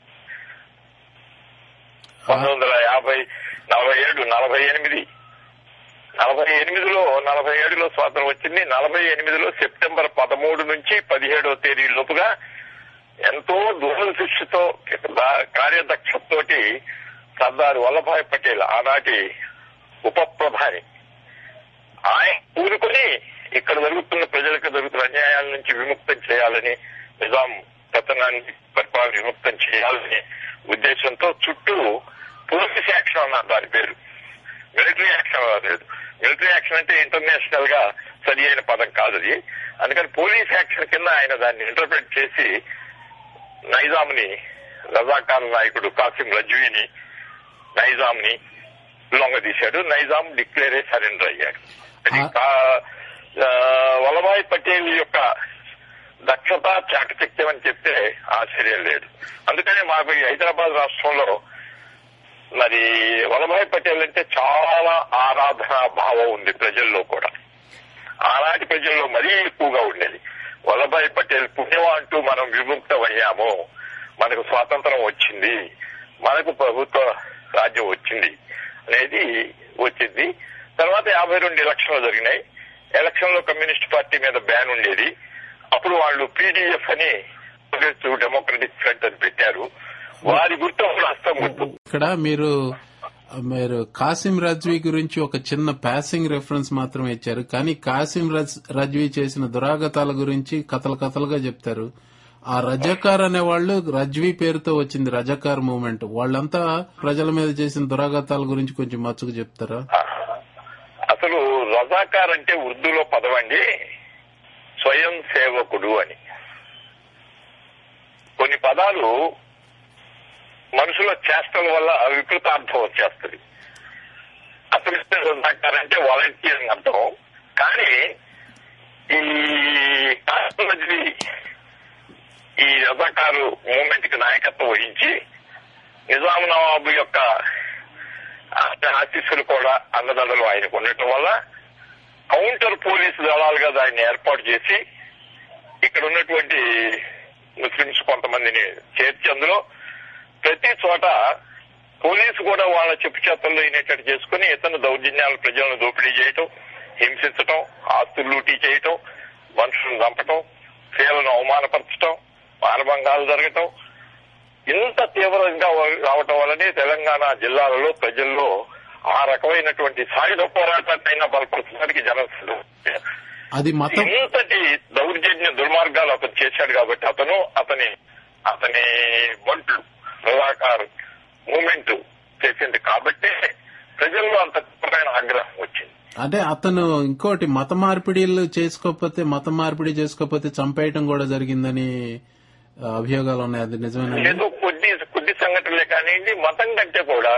పంతొమ్మిది వందల యాభై నలభై ఏడు నలభై ఎనిమిది నలభై ఎనిమిదిలో నలభై ఏడులో స్వాతంత్రం వచ్చింది నలభై ఎనిమిదిలో సెప్టెంబర్ పదమూడు నుంచి పదిహేడవ తేదీ లోపుగా ఎంతో దూరదృష్టితో కార్యదక్షతతోటి సర్దార్ వల్లభాయ్ పటేల్ ఆనాటి ఉప ప్రధాని ఆయన కూరుకొని ఇక్కడ జరుగుతున్న ప్రజలకు జరుగుతున్న అన్యాయాల నుంచి విముక్తం చేయాలని నిజాం పతనాన్ని పరిపాలన విముక్తం చేయాలనే ఉద్దేశంతో చుట్టూ పోలీస్ యాక్షన్ అన్నారు దాని పేరు మిలిటరీ యాక్షన్ లేదు మిలిటరీ యాక్షన్ అంటే ఇంటర్నేషనల్ గా సరి అయిన పదం కాదు అది అందుకని పోలీస్ యాక్షన్ కింద ఆయన దాన్ని ఇంటర్ప్రిట్ చేసి నైజాంని రజాకార్ నాయకుడు కాసిం రజ్వీని నైజాంని లొంగదీశాడు నైజాం డిక్లేరే సరెండర్ అయ్యాడు అది ఆ- కా- ఆ, వల్లభాయ్ పటేల్ యొక్క దక్షత చాకచక్యం అని చెప్తే ఆశ్చర్యం లేదు అందుకని మాకు ఈ హైదరాబాద్ రాష్ట్రంలో మరి వల్లభాయ్ పటేల్ అంటే చాలా ఆరాధనా భావం ఉంది ప్రజల్లో కూడా ఆనాటి ప్రజల్లో మరీ ఎక్కువగా ఉండేది వల్లభాయ్ పటేల్ పుణ్యం అంటూ మనం విముక్తమయ్యాము మనకు స్వాతంత్రం వచ్చింది మనకు ప్రభుత్వ రాజ్యం వచ్చింది అనేది వచ్చింది తర్వాత యాభై రెండు ఎలక్షన్లు జరిగినాయి ఎలక్షన్ లో కమ్యూనిస్ట్ పార్టీ మీద బ్యాన్ ఉండేది అప్పుడు వాళ్ళు పీడీఎఫ్ అని ప్రోగ్రెసివ్ డెమోక్రటిక్ ఫ్రంట్ అని పెట్టారు వారి గుర్తు అప్పుడు హస్తం గుర్తు ఇక్కడ మీరు మీరు కాసిం రజ్వీ గురించి ఒక చిన్న పాసింగ్ రెఫరెన్స్ మాత్రమే ఇచ్చారు కానీ కాసిం రజ్- రజ్వీ చేసిన దురాగతాల గురించి కథలు కథలుగా చెప్తారు ఆ రజకార్ అనే వాళ్ళు రజ్వీ పేరుతో వచ్చింది రజకార్ మూవ్మెంట్ వాళ్ళంతా ప్రజల మీద చేసిన దురాగతాల గురించి కొంచెం మచ్చుకు చెప్తారా అసలు రజాకార్ అంటే ఉర్దూలో పదవండి స్వయం సేవకుడు అని కొన్ని పదాలు మనుషుల చేష్టల వల్ల వికృతార్థం వచ్చేస్తుంది అసలు రజాకార్ అంటే వాలంటీర్ అని అర్థం కానీ ఈ కాశ్మీ ఈ రజాకారు మూమెంట్ కి నాయకత్వం వహించి నిజాం నవాబు యొక్క ఆయన ఆశీస్సులు కూడా అన్నదండలు ఆయనకు ఉండటం వల్ల కౌంటర్ పోలీసు దళాలుగా దాన్ని ఏర్పాటు చేసి ఇక్కడ ఉన్నటువంటి ముస్లింస్ కొంతమందిని చేర్చి అందులో ప్రతి చోట పోలీసు కూడా వాళ్ళ చెప్పు చేతల్లో అయినట్టు చేసుకుని ఇతను దౌర్జన్యాలు ప్రజలను దోపిడీ చేయటం హింసించటం ఆస్తులు లూటీ చేయటం మనుషులను చంపటం స్త్రీలను అవమానపరచటం మానభంగాలు జరగటం ఇంత తీవ్రంగా రావటం వల్లనే తెలంగాణ జిల్లాలలో ప్రజల్లో ఆ రకమైనటువంటి సాయుధ పోరాటాన్నైనా బలపరచడానికి జనం సిద్ధమయ్యారు. అది మతం ఇంతటి దౌర్జన్య దుర్మార్గాలు అతను చేశాడు కాబట్టి అతను అతని అతని బంట్లు రజాకార్ మూమెంట్ చేసింది కాబట్టి ప్రజల్లో అంత తీవ్రమైన ఆగ్రహం వచ్చింది అంటే అతను ఇంకోటి మత మార్పిడిలు చేసుకోకపోతే మత మార్పిడి చేసుకోకపోతే చంపేయటం కూడా జరిగిందని ఆ, అభియోగాలు ఉన్నాయి అది నిజమేనా ఏదో కొద్ది కొద్ది సంఘటనలే కానివ్వండి మతం కంటే కూడా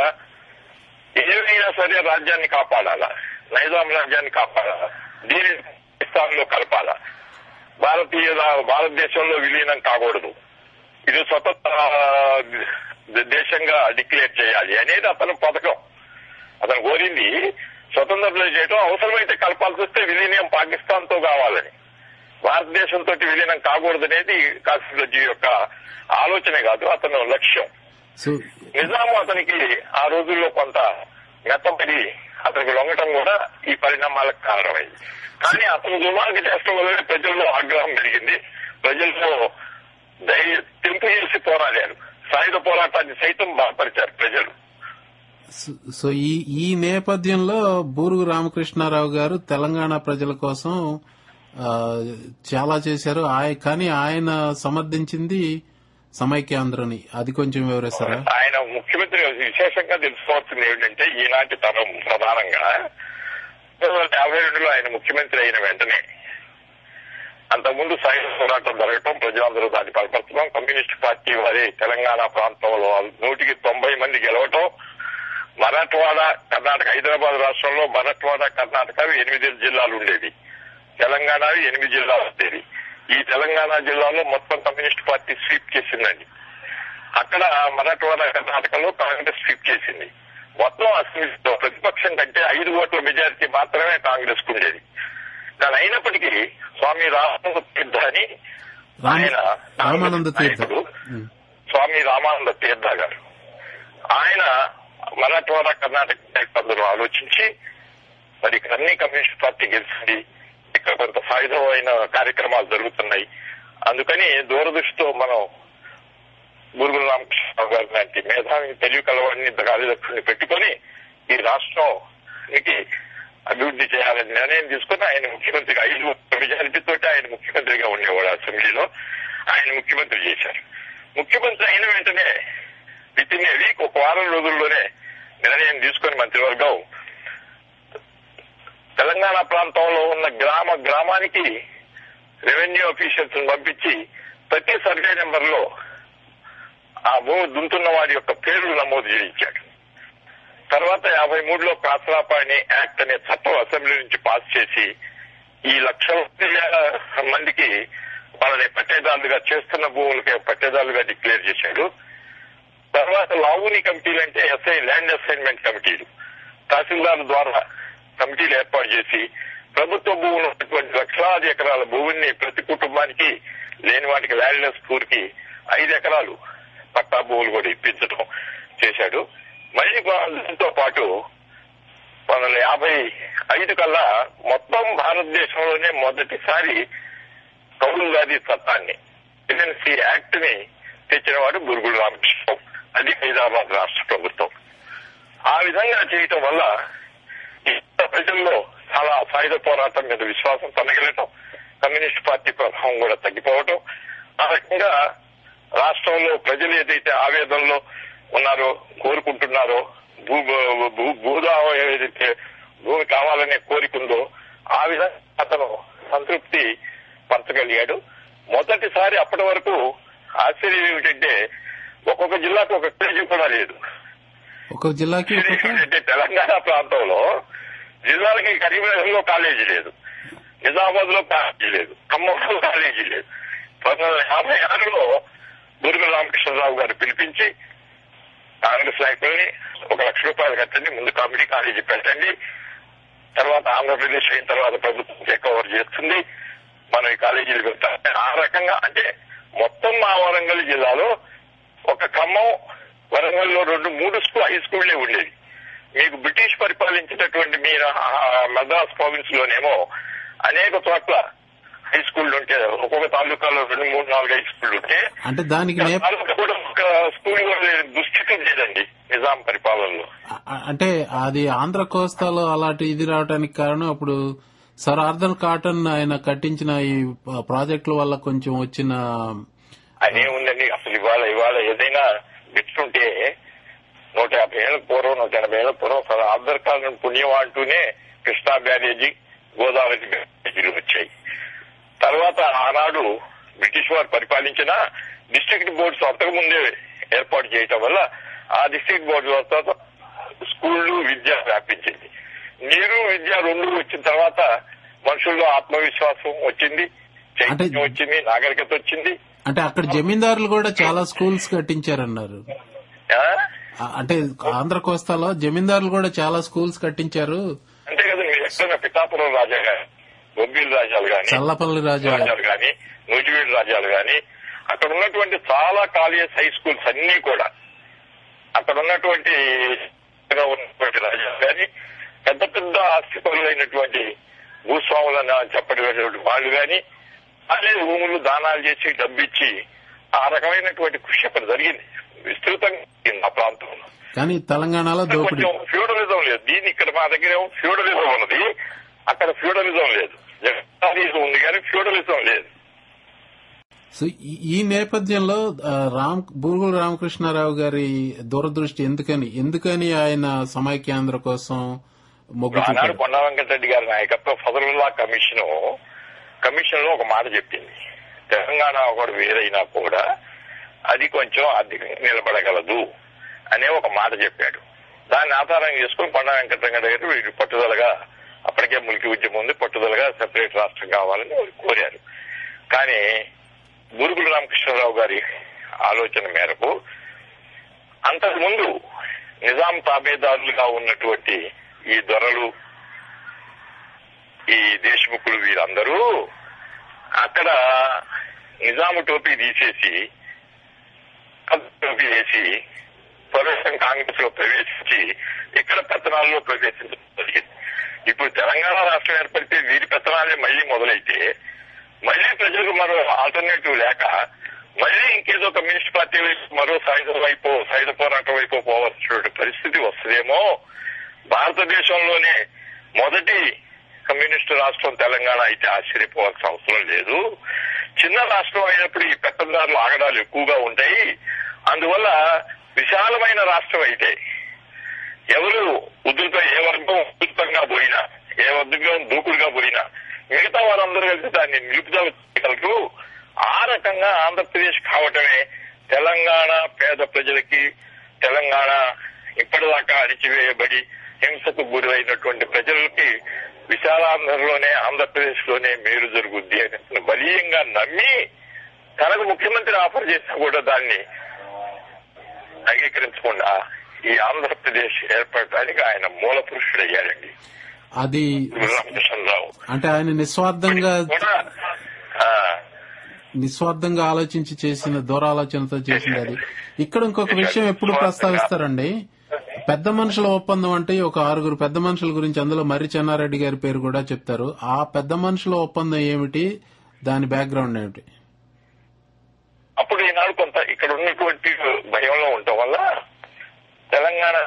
ఏమైనా సరే రాజ్యాన్ని కాపాడాలా నైజాం రాజ్యాన్ని కాపాడాలా దీని పాకిస్తాన్ లో కలపాలా భారతీయ భారతదేశంలో విలీనం కాకూడదు ఇది స్వతంత్ర ద- దేశంగా డిక్లేర్ చేయాలి అనేది అతని పథకం అతను కోరింది స్వతంత్రం చేయడం అవసరమైతే కలపాల్సి వస్తే విలీనం పాకిస్తాన్ తో కావాలని భారతదేశంతో విలీనం కాకూడదనేది కాశ్మీర్జీ యొక్క ఆలోచనే కాదు అతను లక్ష్యం సో నిజాము అతనికి ఆ రోజుల్లో కొంత మెత్తపడి అతనికి లొంగటం కూడా ఈ పరిణామాలకు కారణమైంది కానీ అతను దుర్మార్గ చేష్టం వల్ల ప్రజల్లో ఆగ్రహం పెరిగింది ప్రజల్లో ధైర్య తెంపు చేసి పోరాడారు సాయుధ పోరాటాన్ని సైతం బాధపరిచారు ప్రజలు సో- సో ఈ ఈ నేపథ్యంలో బూరుగు రామకృష్ణారావు గారు తెలంగాణ ప్రజల కోసం ఆ, చాలా చేశారు ఆయ కానీ ఆయన సమర్థించింది సమైక్యాంధ్రని అది కొంచెం వివరిస్తారా ఆయన ముఖ్యమంత్రి విశేషంగా తెలుసుకోవాల్సింది ఏమిటంటే ఈనాటి తరం ప్రధానంగా యాభై రెండులో ఆయన ముఖ్యమంత్రి అయిన వెంటనే అంతకుముందు సాయుధ పోరాటం జరగటం ప్రజలందరూ దాన్ని బలపరచడం కమ్యూనిస్ట్ పార్టీ వారి తెలంగాణ ప్రాంతంలో నూటికి తొంభై మంది గెలవటం మరాఠవాడ కర్ణాటక హైదరాబాద్ రాష్ట్రంలో మరాఠవాడ కర్ణాటక ఎనిమిది జిల్లాలు ఉండేవి తెలంగాణ ఎనిమిది జిల్లాలు ఉండేవి ఈ తెలంగాణ జిల్లాలో మొత్తం కమ్యూనిస్ట్ పార్టీ స్వీప్ చేసిందండి అక్కడ మరాఠవాడ కర్ణాటకలో కాంగ్రెస్ స్వీప్ చేసింది మొత్తం అసెంబ్లీలో ప్రతిపక్షం కంటే ఐదు ఓట్ల మెజారిటీ మాత్రమే కాంగ్రెస్ కు ఉండేది కానీ అయినప్పటికీ స్వామి రామానంద తీర్థ అని రామ- ఆయన రామానంద తీర్థ నాయకుడు, ఉమ్. స్వామి రామానంద తీర్థ గారు ఆయన మరాఠవాడ కర్ణాటక నాయకులందరూ ఆలోచించి మరి ఇక్కడ అన్ని కమ్యూనిస్ట్ పార్టీ గెలిచింది ఇక్కడ కొంత సాయుధమైన కార్యక్రమాలు జరుగుతున్నాయి అందుకని దూరదృష్టితో మనం గురుగుల రామకృష్ణరావు గారి లాంటి మేధావిని తెలివి కలవాడిని కార్యదర్శుని పెట్టుకొని ఈ రాష్ట్రానికి అభివృద్ధి చేయాలని నిర్ణయం తీసుకుని ఆయన ముఖ్యమంత్రిగా ఐదు మెజారిటీతో ఆయన ముఖ్యమంత్రిగా ఉండేవాడు అసెంబ్లీలో ఆయన ముఖ్యమంత్రి చేశారు ముఖ్యమంత్రి అయిన వెంటనే విత్ ఇన్ ఏ వీక్ ఒక వారం రోజుల్లోనే నిర్ణయం తీసుకుని మంత్రివర్గం తెలంగాణ ప్రాంతంలో ఉన్న గ్రామ గ్రామానికి రెవెన్యూ ఆఫీసర్స్ పంపించి ప్రతి సర్వే నెంబర్ లో ఆ భూమి దుంతున్న వారి యొక్క పేర్లు నమోదు చేయించాడు తర్వాత యాభై మూడులో కాసరాపాణి యాక్ట్ అనే చట్టం అసెంబ్లీ నుంచి పాస్ చేసి ఈ లక్షల మందికి వాళ్ళని పట్టేదారులుగా చేస్తున్న భూములకి పట్టేదారులుగా డిక్లేర్ చేశాడు తర్వాత లావుని కమిటీలు అంటే ఎస్ఐ ల్యాండ్ అసైన్మెంట్ కమిటీలు తహసీల్దార్ ద్వారా కమిటీలు ఏర్పాటు చేసి ప్రభుత్వ భూములు ఉన్నటువంటి లక్షలాది ఎకరాల భూమిని ప్రతి కుటుంబానికి లేని వాటికి ల్యాండ్లెస్ పూర్కి ఐదు ఎకరాలు పట్టా భూములు కూడా ఇప్పించడం చేశాడు మళ్ళీ దీంతో పాటు పంతొమ్మిది వందల యాభై ఐదు కల్లా మొత్తం భారతదేశంలోనే మొదటిసారి కౌలుదారీ చట్టాన్ని ఎన్ఎన్సీ యాక్ట్ ని తెచ్చిన వాడు గురుగుడు రామకృష్ణ అది హైదరాబాద్ రాష్ట్ర ప్రభుత్వం ఆ విధంగా చేయటం వల్ల ఈ ప్రజల్లో చాలా సాయుధ పోరాటం మీద విశ్వాసం తనగలటం కమ్యూనిస్ట్ పార్టీ ప్రభావం కూడా తగ్గిపోవటం ఆ రకంగా రాష్ట్రంలో ప్రజలు ఏదైతే ఆవేదనలో ఉన్నారో కోరుకుంటున్నారో భూ భూ భూదావం ఏదైతే భూమి కావాలనే కోరికుందో ఆ విధంగా అతను సంతృప్తి పరచగలిగాడు మొదటిసారి అప్పటి వరకు ఆశ్చర్యం ఏమిటంటే ఒక్కొక్క జిల్లాకు ఒక కాలేజీ కూడా లేదు ఒక్కొక్క జిల్లాకి ఒక్కొక్క అంటే తెలంగాణ ప్రాంతంలో జిల్లాలకి కరీంనగర్ లో కాలేజీ లేదు నిజామాబాద్ లో కాలేజీ లేదు ఖమ్మంలో కాలేజీ లేదు పంతొమ్మిది వందల యాభై ఆరులో గురుగు రామకృష్ణరావు గారు పిలిపించి కాంగ్రెస్ నాయకుల్ని ఒక లక్ష రూపాయలు కట్టండి ముందు కామెడీ కాలేజీ పెట్టండి తర్వాత ఆంధ్రప్రదేశ్ అయిన తర్వాత ప్రభుత్వం టేక్ ఓవర్ చేస్తుంది మనం ఈ కాలేజీలు పెడతాం ఆ రకంగా అంటే మొత్తం మా వరంగల్ జిల్లాలో ఒక ఖమ్మం వరంగల్ లో రెండు మూడు స్కూల్ హై స్కూళ్లే ఉండేది మీకు బ్రిటిష్ పరిపాలించినటువంటి మీ ఆ, మద్రాస్ ప్రావిన్స్ లోనేమో అనేక చోట్ల హై స్కూళ్ళు ఉంటే ఒక్కొక్క తాలూకాలో రెండు మూడు నాలుగు హై స్కూళ్ళు ఉంటే అంటే దానికి నేప తాలూకా కూడా ఒక స్కూల్ కూడా లేని దుస్థితి లేదండి నిజాం పరిపాలనలో అ- అంటే అది ఆంధ్ర కోస్తాలో అలాంటి ఇది రావడానికి కారణం అప్పుడు సర్ ఆర్థర్ కాటన్ ఆయన కట్టించిన ఈ ప్రాజెక్టుల వల్ల కొంచెం వచ్చిన అదే ఉందండి అసలు ఇవాళ ఇవాళ ఏదైనా పెట్టుంటే నూట యాభై ఏళ్ళ పూర్వం నూట ఎనభై ఏళ్ళ పూర్వం అసలు ఆధార్ కార్డు పుణ్యం అంటూనే కృష్ణా బ్యారేజీ గోదావరి బ్యారేజీలు వచ్చాయి తర్వాత ఆనాడు బ్రిటిష్ వారు పరిపాలించిన డిస్ట్రిక్ట్ బోర్డ్స్ అంతకుముందే ఏర్పాటు చేయటం వల్ల ఆ డిస్ట్రిక్ట్ బోర్డు తర్వాత స్కూళ్లు విద్య వ్యాపించింది నీరు విద్య రెండు వచ్చిన తర్వాత మనుషుల్లో ఆత్మవిశ్వాసం వచ్చింది చైతన్యం వచ్చింది నాగరికత వచ్చింది అంటే అక్కడ జమీందారులు కూడా చాలా స్కూల్స్ కట్టించారన్నారు ఆ? ఆ- అంటే ఆంధ్ర కోస్తాలో జమీందారులు కూడా చాలా స్కూల్స్ కట్టించారు అంతే కదా మీరు ఎక్కడైనా పిఠాపురం రాజా గాని బొబ్బిలి రాజాలు గాని చల్లపల్లి రాజా రాజాలు గాని నూజివీడు రాజాలు గాని అక్కడ ఉన్నటువంటి చాలా కాలేజ్ హై స్కూల్స్ అన్ని కూడా అక్కడ ఉన్నటువంటి ఉన్నటువంటి రాజాలు గాని పెద్ద పెద్ద ఆస్తిపరులైనటువంటి భూస్వాములని చెప్పబడినటువంటి వాళ్ళు గాని అదే భూములు దానాలు చేసి డబ్బిచ్చి ఆ రకమైనటువంటి కృషి అక్కడ జరిగింది విస్తృతంగా జరిగింది ఆ ప్రాంతంలో కానీ తెలంగాణలో దోపిడీ కొంచెం ఫ్యూడలిజం లేదు దీని ఇక్కడ మా దగ్గర ఏమో ఫ్యూడలిజం ఉన్నది అక్కడ ఫ్యూడలిజం లేదు జగన్నాథిజం ఉంది కానీ ఫ్యూడలిజం లేదు సో ఈ- ఈ నేపథ్యంలో ఆ, రామ్ బూరుగుల రామకృష్ణారావు గారి దూరదృష్టి ఎందుకని ఎందుకని ఆయన సమైక్యాంధ్ర కోసం మొగ్గు ఆనాడు చూపారు కొండ వెంకటరెడ్డి గారి నాయకత్వం ఫజలుల్లా కమిషన్ కమిషన్ లో ఒక మాట చెప్పింది తెలంగాణ ఒకటి వేరైనా కూడా అది కొంచెం ఆర్థికంగా నిలబడగలదు అనే ఒక మాట చెప్పాడు దాన్ని ఆధారం చేసుకుని కొండ వెంకటరెడ్డి గారు వీళ్ళు పట్టుదలగా అప్పటికే ములికి ఉద్యమం ఉంది పట్టుదలగా సెపరేట్ రాష్ట్రం కావాలని వాళ్ళు కోరారు కానీ బూరుగుల రామకృష్ణరావు గారి ఆలోచన మేరకు అంతకుముందు నిజాం తాబేదారులుగా ఉన్నటువంటి ఈ దొరలు ఈ దేశముఖులు వీరందరూ అక్కడ నిజాము టోపీ తీసేసి కథ టోపీ వేసి ప్రవేశం కాంగ్రెస్ లో ప్రవేశించి ఇక్కడ పెత్తనాల్లో ప్రవేశించడం జరిగింది ఇప్పుడు తెలంగాణ రాష్ట్రం ఏర్పడితే వీరి పెత్తనాలే మళ్లీ మొదలైతే మళ్లీ ప్రజలకు మరో ఆల్టర్నేటివ్ లేక మళ్లీ ఇంకేదో కమ్యూనిస్ట్ పార్టీ వైపు మరో సాయుధ వైపు సాయుధ పోరాటం వైపు పోవాల్సిన పరిస్థితి వస్తుందేమో భారతదేశంలోనే మొదటి కమ్యూనిస్టు రాష్ట్రం తెలంగాణ అయితే ఆశ్చర్యపోవాల్సిన అవసరం లేదు చిన్న రాష్ట్రం అయినప్పుడు ఈ పెత్తందారులు ఆగడాలు ఎక్కువగా ఉంటాయి అందువల్ల విశాలమైన రాష్ట్రం అయితే ఎవరు ఉధృత ఏ వర్గం ఉధృతంగా పోయినా ఏ వర్గం దూకుడుగా పోయినా మిగతా వారందరూ కలిసి దాన్ని నిలుపుదల చేయగలరు ఆ రకంగా ఆంధ్రప్రదేశ్ కావటమే తెలంగాణ పేద ప్రజలకి తెలంగాణ ఇప్పటిదాకా అణిచివేయబడి హింసకు గురైనటువంటి ప్రజలకి విశాలాంధ్రలోనే ఆంధ్రప్రదేశ్ లోనే మేలు జరుగుద్ది అని బలీయంగా నమ్మి తనకు ముఖ్యమంత్రి ఆఫర్ చేసినా కూడా దాన్ని అంగీకరించకుండా ఈ ఆంధ్రప్రదేశ్ ఏర్పడటానికి ఆయన మూల పురుషుడయ్యాడండి అది రామకృష్ణరావు అంటే ఆయన నిస్వార్థంగా కూడా ఆ, నిస్వార్థంగా ఆలోచించి చేసిన దూరాలోచనతో చేసింది అది ఇక్కడ ఇంకొక విషయం ఎప్పుడు ప్రస్తావిస్తారండి పెద్ద మనుషుల ఒప్పందం అంటే ఒక ఆరుగురు పెద్ద మనుషుల గురించి అందులో మర్రి చెన్నారెడ్డి గారి పేరు కూడా చెప్తారు ఆ పెద్ద మనుషుల ఒప్పందం ఏమిటి దాని బ్యాక్గ్రౌండ్ ఏమిటి అప్పుడు ఈనాడు కొంత ఇక్కడ ఉన్నటువంటి భయంలో ఉండటం వల్ల తెలంగాణ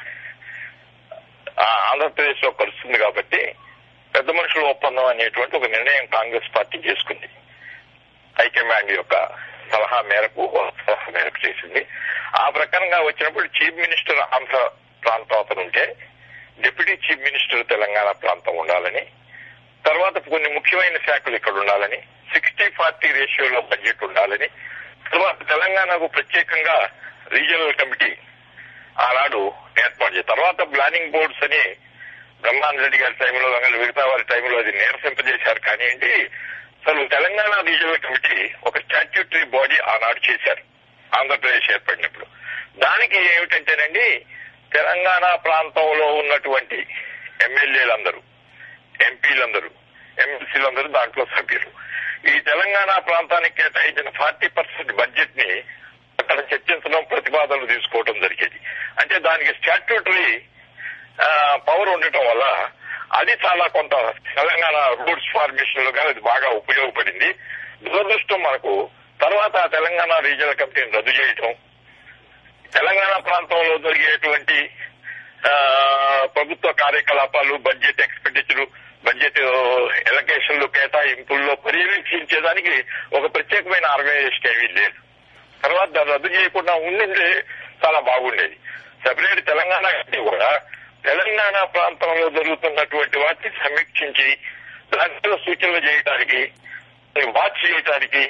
ఆ, ఆంధ్రప్రదేశ్ లో కలుస్తుంది కాబట్టి పెద్ద మనుషుల ఒప్పందం అనేటువంటి ఒక నిర్ణయం కాంగ్రెస్ పార్టీ చేసుకుంది హైకమాండ్ యొక్క సలహా మేరకు సలహా మేరకు చేసింది ఆ ప్రకారంగా వచ్చినప్పుడు చీఫ్ మినిస్టర్ ఆంధ్ర ప్రాంతం అతను ఉంటే డిప్యూటీ చీఫ్ మినిస్టర్ తెలంగాణ ప్రాంతం ఉండాలని తర్వాత కొన్ని ముఖ్యమైన శాఖలు ఇక్కడ ఉండాలని సిక్స్టీ ఫార్టీ రేషియోలో బడ్జెట్ ఉండాలని తర్వాత తెలంగాణకు ప్రత్యేకంగా రీజనల్ కమిటీ ఆనాడు ఏర్పాటు చేశారు తర్వాత ప్లానింగ్ బోర్డ్స్ అని బ్రహ్మాన్ రెడ్డి గారి టైంలో కానీ మిగతా వారి టైంలో అది నీరసింపజేశారు కానివ్వండి అసలు తెలంగాణ రీజనల్ కమిటీ ఒక స్టాట్యూటరీ బాడీ ఆనాడు చేశారు ఆంధ్రప్రదేశ్ ఏర్పడినప్పుడు దానికి ఏమిటంటేనండి తెలంగాణ ప్రాంతంలో ఉన్నటువంటి ఎమ్మెల్యేలందరూ ఎంపీలందరూ ఎమ్మెల్సీలందరూ దాంట్లో సభ్యులు ఈ తెలంగాణ ప్రాంతానికి కేటాయించిన ఫార్టీ పర్సెంట్ బడ్జెట్ ని అక్కడ చర్చించడం ప్రతిపాదనలు తీసుకోవడం జరిగేది అంటే దానికి స్టాట్యూటరీ పవర్ ఉండటం వల్ల అది చాలా కొంత తెలంగాణ రూట్స్ ఫార్మేషన్ లో కానీ అది బాగా ఉపయోగపడింది దురదృష్టం మనకు తర్వాత ఆ తెలంగాణ రీజనల్ కమిటీని రద్దు చేయటం తెలంగాణ ప్రాంతంలో జరిగేటువంటి ఆ, ప్రభుత్వ కార్యకలాపాలు బడ్జెట్ ఎక్స్పెండిచర్ బడ్జెట్ ఎలకేషన్లు కేటాయింపుల్లో పర్యవేక్షించేదానికి ఒక ప్రత్యేకమైన ఆర్గనైజేషన్ ఏమీ లేదు తర్వాత దాన్ని రద్దు చేయకుండా ఉండింది చాలా బాగుండేది సెపరేట్ తెలంగాణ కంటే కూడా తెలంగాణ ప్రాంతంలో జరుగుతున్నటువంటి వాటిని సమీక్షించి దాంట్లో సూచనలు చేయడానికి వాచ్ చేయడానికి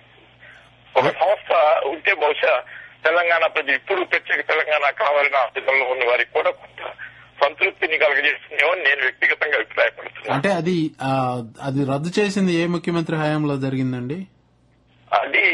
ఒక సంస్థ ఉంటే బహుశా తెలంగాణ ప్రజలు ఇప్పుడు ప్రత్యేక తెలంగాణ కావాలని ఆలోచనలో ఉన్న వారికి కూడా కొంత సంతృప్తిని కలగజేస్తుందేమో అని నేను వ్యక్తిగతంగా అభిప్రాయపడుతున్నాను అంటే అది ఆ, అది రద్దు చేసింది ఏ ముఖ్యమంత్రి హయాంలో జరిగిందండి అది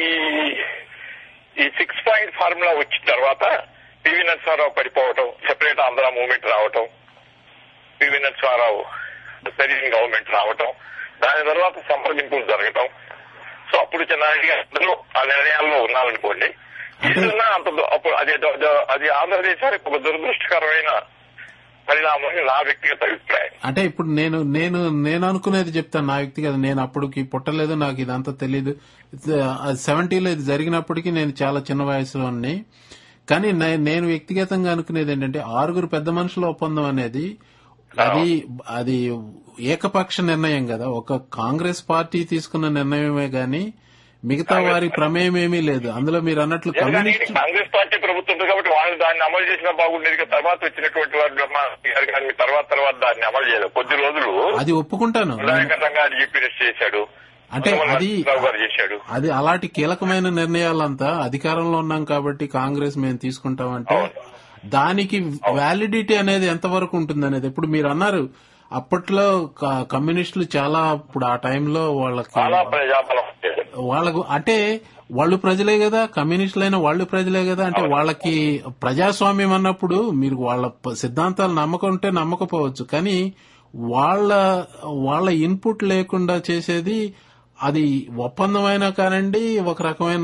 ఈ సిక్స్ పాయింట్ ఫార్ములా వచ్చిన తర్వాత పివి నరసింహారావు పడిపోవటం సెపరేట్ ఆంధ్ర మూవ్మెంట్ రావటం పివి నరసింహారావు సరైన గవర్నమెంట్ రావటం దాని తర్వాత సంప్రదింపులు జరగటం సో అప్పుడు చిన్నారెడ్డి అందరూ ఆ నిర్ణయాల్లో ఉన్నారనుకోండి ఏదన్నా అంత దు- అప్పుడు అది ద- ద- అది ఆంధ్రదేశానికి ఒక దురదృష్టకరమైన పరిణామం అని నా వ్యక్తిగత అభిప్రాయం అంటే ఇప్పుడు నేను నేను నేను అనుకునేది చెప్తాను నా వ్యక్తిగత నేను అప్పటికి పుట్టలేదు నాకు ఇదంతా తెలియదు సెవెంటీలో ఇది జరిగినప్పటికీ నేను చాలా చిన్న వయసులో ఉన్నాయి కానీ నే- నేను వ్యక్తిగతంగా అనుకునేది ఏంటంటే ఆరుగురు పెద్ద మనుషుల ఒప్పందం అనేది అది అది ఏకపక్ష నిర్ణయం కదా ఒక కాంగ్రెస్ పార్టీ తీసుకున్న నిర్ణయమే గాని మిగతా వారి ప్రమేయం ఏమీ లేదు అందులో మీరు అన్నట్లు ఎందుకంటే కమ్యూనిస్ట్ కాంగ్రెస్ పార్టీ ప్రభుత్వం ఉంది కాబట్టి వాళ్ళు దాన్ని అమలు చేసినా బాగుండేది కదా తర్వాత వచ్చినటువంటి వారు బ్రహ్మా గారు కానీ తర్వాత తర్వాత దాన్ని అమలు చేయలేదు కొద్ది రోజులు అది ఒప్పుకుంటాను ఉదాహరణంగా అది చెప్పినట్టు చేశాడు అంటే ఉత్తమ అది నరసింహరావు గారు చేశాడు అది అలాంటి కీలకమైన నిర్ణయాలంతా అధికారంలో ఉన్నాం కాబట్టి కాంగ్రెస్ మేము తీసుకుంటామంటే దానికి వ్యాలిడిటీ అనేది ఎంతవరకు ఉంటుంది అనేది ఇప్పుడు మీరు అన్నారు అప్పట్లో క- కమ్యూనిస్టులు చాలా ఇప్పుడు ఆ టైంలో వాళ్ళకి చాలా ప్రజాబలం ఉండేది. వాళ్ళకు అంటే వాళ్ళు ప్రజలే కదా కమ్యూనిస్టులైన వాళ్ళు ప్రజలే కదా అంటే వాళ్ళకి ప్రజాస్వామ్యం అన్నప్పుడు మీరు వాళ్ళ ప- సిద్ధాంతాలు నమ్మకం ఉంటే నమ్మకపోవచ్చు కానీ వాళ్ళ వాళ్ళ ఇన్పుట్ లేకుండా చేసేది అది ఒప్పందం అయినా కానివ్వండి ఒక రకమైన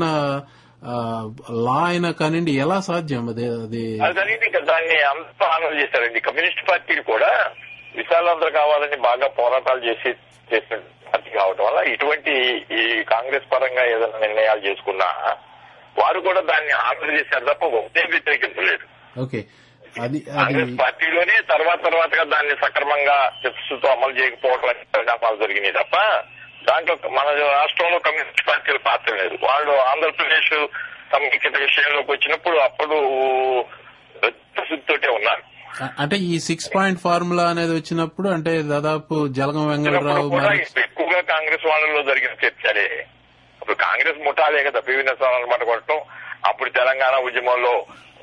లా అయినా కానివ్వండి ఎలా సాధ్యం అది అది అది జరిగింది ఇంకా దాన్ని అంతా అమలు చేశారండి కమ్యూనిస్ట్ పార్టీలు కూడా విశాలాంధ్ర కావాలని బాగా పోరాటాలు చేసి చేసిన పార్టీ కావడం వల్ల ఇటువంటి ఈ కాంగ్రెస్ పరంగా ఏదైనా నిర్ణయాలు చేసుకున్నా వారు కూడా దాన్ని ఆర్డర్ చేశారు తప్ప ఒకటే వ్యతిరేకించలేదు ఓకే అది అది కాంగ్రెస్ పార్టీలోనే తర్వాత తర్వాతగా దాన్ని సక్రమంగా చిత్తశుద్ధితో అమలు చేయకపోవడం అనే పరిణామాలు జరిగినాయి తప్ప దాంట్లో మన రాష్ట్రంలో కమ్యూనిస్ట్ పార్టీలు పాత్ర లేదు వాళ్ళు ఆంధ్రప్రదేశ్ సమైక్యత విషయంలోకి వచ్చినప్పుడు అప్పుడు చిత్తశుద్ధితోటే ఉన్నారు అంటే ఈ సిక్స్ పాయింట్ ఫార్ములా అనేది వచ్చినప్పుడు అంటే దాదాపు జలగం వెంకటరావు చిన్నప్పుడు కూడా మరి ఎక్కువగా కాంగ్రెస్ వాళ్ళలో జరిగిన చర్చలే అప్పుడు కాంగ్రెస్ ముఠాలే కదా పివి నరసింహారావు మాట కొట్టడం అప్పుడు తెలంగాణ ఉద్యమంలో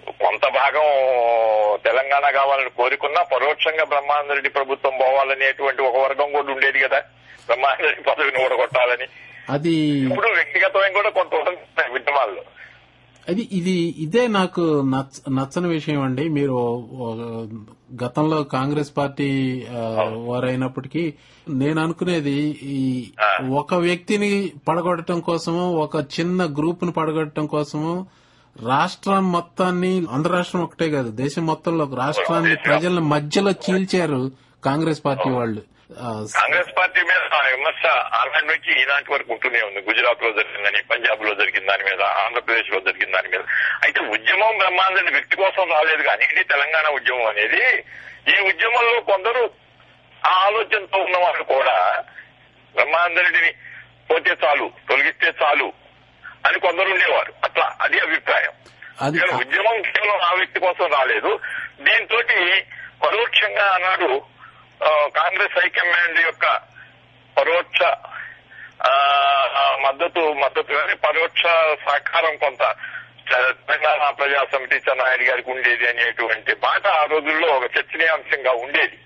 కొంత భాగం తెలంగాణ కావాలని కోరుకున్నా పరోక్షంగా బ్రహ్మానంద రెడ్డి ప్రభుత్వం పోవాలనేటువంటి ఒక వర్గం కూడా ఉండేది కదా బ్రహ్మానంద రెడ్డి పదవిని ఊడగొట్టాలని అది ఇప్పుడు వ్యక్తిగతమైన కూడా కొంత ఉంటుంది ఉద్యమాల్లో అది ఇది ఇదే నాకు నచ్చ నచ్చని విషయం అండి మీరు ఓ- గతంలో కాంగ్రెస్ పార్టీ ఆ, వారైనప్పటికీ నేను అనుకునేది ఈ ఒక వ్యక్తిని పడగొట్టడం కోసము ఒక చిన్న గ్రూప్ ను పడగొట్టడం కోసము రాష్ట్రం మొత్తాన్ని ఆంధ్ర రాష్ట్రం ఒకటే కాదు దేశం మొత్తంలో ఒక రాష్ట్రాన్ని ప్రజల మధ్యలో చీల్చారు కాంగ్రెస్ పార్టీ వాళ్ళు ఆ, కాంగ్రెస్ పార్టీ మీద ఆ విమర్శ ఆనాటి నుంచి ఈనాటి వరకు ఉంటూనే ఉంది గుజరాత్ లో జరిగిందని పంజాబ్ లో జరిగిన దాని మీద ఆంధ్రప్రదేశ్ లో జరిగిన దాని మీద అయితే ఉద్యమం బ్రహ్మాండ వ్యక్తి కోసం రాలేదు కానీ ఇది తెలంగాణ ఉద్యమం అనేది ఈ ఉద్యమంలో కొందరు ఆ ఆలోచనతో ఉన్న వాళ్ళు కూడా బ్రహ్మాందరెడ్డిని పోతే చాలు తొలగిస్తే చాలు అని కొందరు ఉండేవారు అట్లా అది అభిప్రాయం అది కానీ ఉద్యమం కేవలం ఆ వ్యక్తి కోసం రాలేదు దీంతో పరోక్షంగా ఆనాడు ఆ, కాంగ్రెస్ హైకమాండ్ యొక్క పరోక్ష ఆ, మద్దతు మద్దతు కానీ పరోక్ష సహకారం కొంత తెలంగాణ ప్రజా సమితి చెన్నాయుడు గారికి ఉండేది అనేటువంటి మాట ఆ రోజుల్లో ఒక చర్చనీయాంశంగా ఉండేది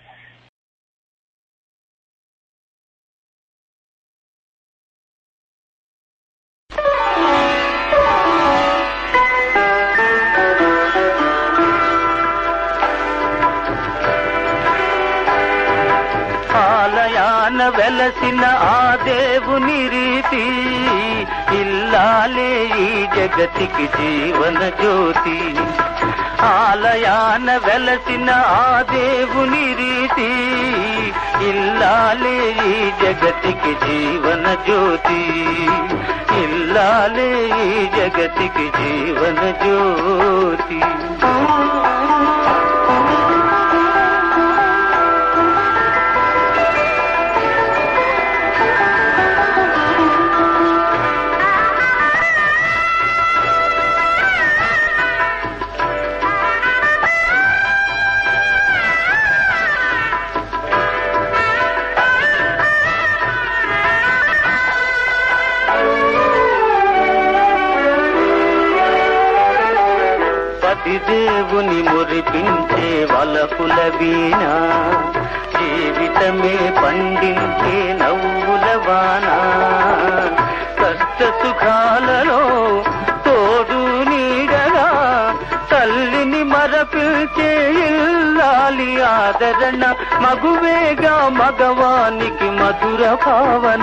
ఆలయాన వెలసిన ఆ దేవుని రీతి ఇల్లాలే ఈ జగతికి జీవన జ్యోతి ఆలయాన వెలసిన ఆ దేవుని రీతి ఇల్లాలే ఈ జగతికి జీవన జ్యోతి ఇల్లాలే ఈ జగతికి జీవన జ్యోతి పతి దేవుని మురిపించే వలపుల వీణ జీవితమే పండించే నవ్వుల వాన కష్ట సుఖాలలో తోడు నీడగా తల్లిని మరపిల్చే ఇల్లాలి ఆదరణ మగువేగా మగవానికి మధుర భావన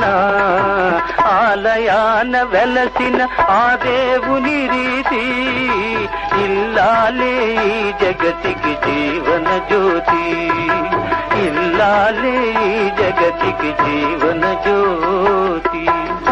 ఆలయాన వెలసిన ఆ దేవుని రీతి ఇల్లాలే ఈ జగతికి జీవన జ్యోతి ఇల్లాలే ఈ జగతికి జీవన జ్యోతి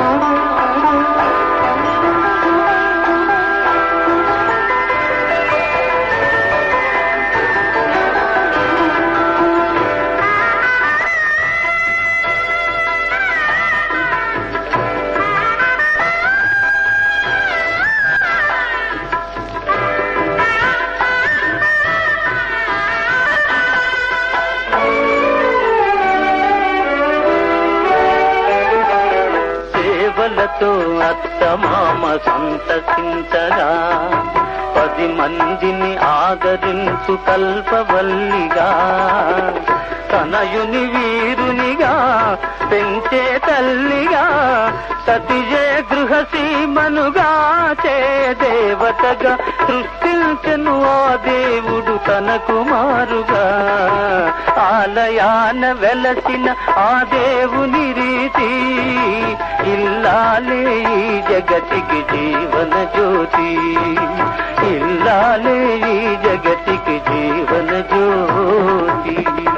సేవలతో అత్తమామ సంతసించగా పది మందిని ఆదరించు కల్పవల్లిగా తనయుని వీరునిగా పెంచే తల్లిగా సతిజే గృహసీమనుగా చే దేవతగా సృష్టించను ఆ దేవుడు తన కుమారుగా ఆలయాన వెలసిన ఆ దేవుని రీతి ఇల్లాలే ఈ జగతికి జీవన జ్యోతి ఇల్లాలే ఈ జగతికి జీవన జ్యోతి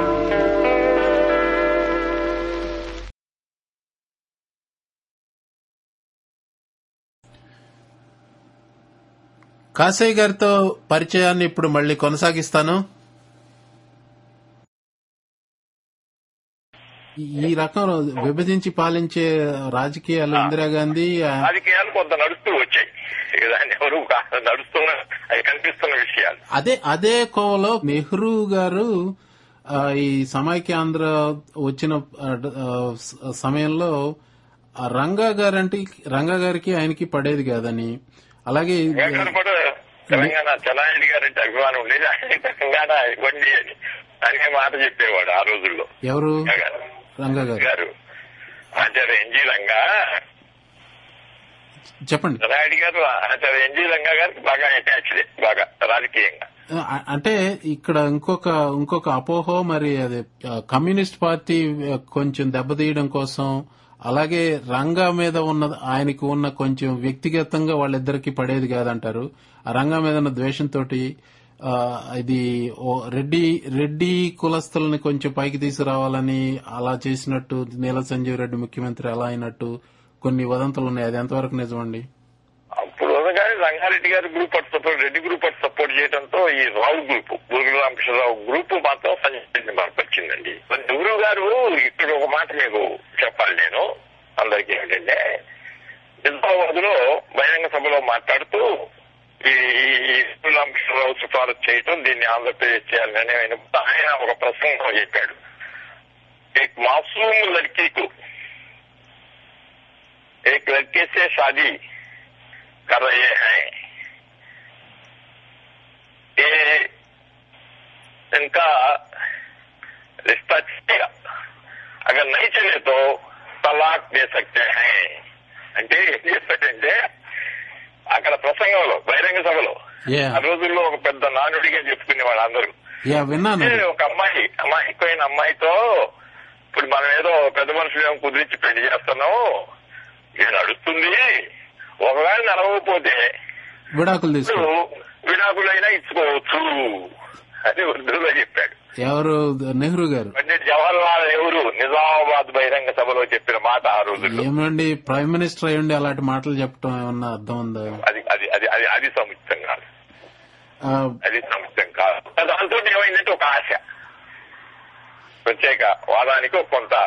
కాసయ్య గారితో పరిచయాన్ని ఇప్పుడు మళ్ళీ కొనసాగిస్తాను ఈ- ఈ రకం విభజించి పాలించే రాజకీయాలు ఇందిరాగాంధీ ఆ, రాజకీయాలు కొంత నడుస్తూ వచ్చాయి ఇక దాన్ని ఎవరు కా- నడుస్తున్న అవి కనిపిస్తున్న విషయాలు అదే అదే కోవలో నెహ్రూ గారు ఆ, ఈ సమైక్య ఆంధ్ర వచ్చిన ఆ, ఆ, స- సమయంలో ఆ రంగా గారంటే రంగా గారికి ఆయనకి పడేది కాదని అలాగే ఎక్కడ కూడా తెలంగాణ చలారెడ్డి గారు అంటే అభిమానం ఉండేది ఆయన తెలంగాణ ఇవ్వండి అని అనే మాట చెప్పేవాడు ఆ రోజుల్లో ఎవరు రంగా గారు. రంగా గారు గారు ఆచార్య ఎన్జీ రంగా చెప్పండి చలారెడ్డి గారు ఆచార్య ఎన్జీ రంగా గారికి బాగా అటాచ్డ్ బాగా రాజకీయంగా ఆ, అంటే ఇక్కడ ఇంకొక ఇంకొక అపోహ మరి అది ఆ, కమ్యూనిస్ట్ పార్టీ ఆ, కొంచెం దెబ్బతీయడం కోసం అలాగే రంగా మీద ఉన్న ఆయనకు ఉన్న కొంచెం వ్యక్తిగతంగా వాళ్ళిద్దరికి పడేది కాదంటారు ఆ రంగా మీద ఉన్న ద్వేషంతో ఇది ఓ రెడ్డి రెడ్డి కులస్తుల్ని కొంచెం పైకి తీసుకురావాలని అలా చేసినట్టు నీల సంజీవ్ రెడ్డి ముఖ్యమంత్రి అలా అయినట్టు కొన్ని వదంతులు ఉన్నాయి అది ఎంతవరకు నిజమండి అప్పుడు కానీ రంగారెడ్డి గారి గ్రూప్ అటు సపోర్ట్ రెడ్డి గ్రూప్ అటు సపోర్ట్ చేయడంతో ఈ రావు గ్రూప్ బురుగుల రామకృష్ణరావు గ్రూప్ మాత్రం సంజయ్ మార్పొచ్చిందండి మరి నెహ్రూ గారు ఇక్కడ ఒక మాట మీకు చెప్పాలి నేను అందరికీ ఏంటంటే నిజామాబాద్ లో బహిరంగ సభలో మాట్లాడుతూ ఈ బురుగుల రామకృష్ణరావు సిఫారసు చేయటం దీన్ని ఆంధ్రప్రదేశ్ చేయాలని ఆయన ఆయన ఒక ప్రసంగం చెప్పాడు एक मासूम लड़की को एक लड़के से शादी कर रहे हैं ये इनका रिश्ता चलेगा अगर नहीं चले तो तलाक दे सकते हैं అంటే ఏం చెప్పాడంటే అక్కడ ప్రసంగంలో బహిరంగ సభలో Yeah. ఆ రోజుల్లో ఒక పెద్ద నానుడిగా చెప్పుకునేవాడు అందరూ యా విన్నాను అంటే ఒక అమ్మాయి అమాయకమైన అమ్మాయితో ఇప్పుడు మనం ఏదో పెద్ద మనుషులు ఏమో కుదిరించి పెళ్లి చేస్తున్నాం ఇది నడుస్తుంది ఒకవేళ నడవకపోతే విడాకులు తీసుకో ఇప్పుడు విడాకులైనా ఇచ్చుకోవచ్చు అని ఉర్దూలో చెప్పాడు ఎవరు నెహ్రూ గారు అంటే జవహర్లాల్ నెహ్రూ నిజామాబాద్ బహిరంగ సభలో చెప్పిన మాట ఆ రోజుల్లో ఏమండి ప్రైమ్ మినిస్టర్ అయ్యండి అలాంటి మాటలు చెప్పడం ఏమన్నా అర్థం ఉందా అది అది అది అది అది సముచితం కాదు ఆ, అది సముచితం కాదు దాంతో ఏమైందంటే ఒక ఆశ ప్రత్యేక వాదానికి ఒక కొంత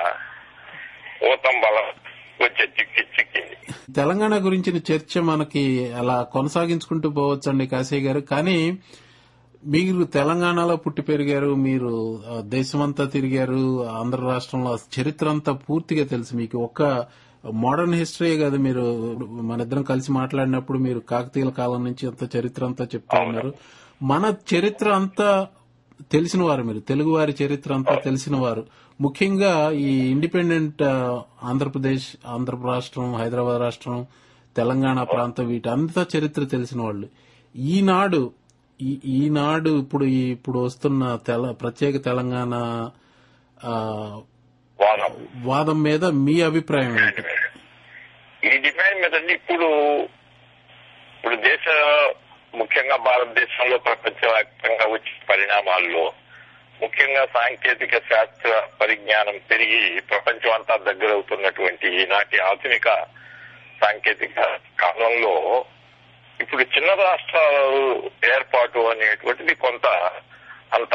ఊతం బలం వచ్చే చిక్కి చిక్కింది తెలంగాణ గురించిన చర్చ మనకి అలా కొనసాగించుకుంటూ పోవచ్చండి కాశీ గారు కానీ మీరు తెలంగాణలో పుట్టి పెరిగారు మీరు ఆ, దేశమంతా తిరిగారు ఆంధ్ర రాష్ట్రంలో ఆ చరిత్ర అంతా పూర్తిగా తెలుసు మీకు ఒక్క మోడర్న్ హిస్టరీ కాదు మీరు మన ఇద్దరం కలిసి మాట్లాడినప్పుడు మీరు కాకతీయుల కాలం నుంచి అంత చరిత్ర అంతా చెప్తా ఉన్నారు మన చరిత్ర అంతా తెలిసిన వారు మీరు తెలుగు వారి చరిత్ర అంతా తెలిసిన వారు ముఖ్యంగా ఈ ఇండిపెండెంట్ ఆ, ఆంధ్రప్రదేశ్ ఆంధ్ర రాష్ట్రం హైదరాబాద్ రాష్ట్రం తెలంగాణ ప్రాంతం వీటంతా చరిత్ర తెలిసిన వాళ్ళు ఈనాడు ఈ- ఈనాడు ఇప్పుడు ఈ ఇప్పుడు వస్తున్న తెల ప్రత్యేక తెలంగాణ ఆ, వాదం వాదం మీద మీ అభిప్రాయం ఏంటి ఈ డిమాండ్ మీద ఇప్పుడు ఇప్పుడు దేశ ముఖ్యంగా భారతదేశంలో ప్రపంచవ్యాప్తంగా వచ్చే పరిణామాల్లో ముఖ్యంగా సాంకేతిక శాస్త్ర పరిజ్ఞానం పెరిగి ప్రపంచం అంతా దగ్గరవుతున్నటువంటి ఈనాటి ఆధునిక సాంకేతిక కాలంలో ఇప్పుడు చిన్న రాష్ట్రాలు ఏర్పాటు అనేటువంటిది కొంత అంత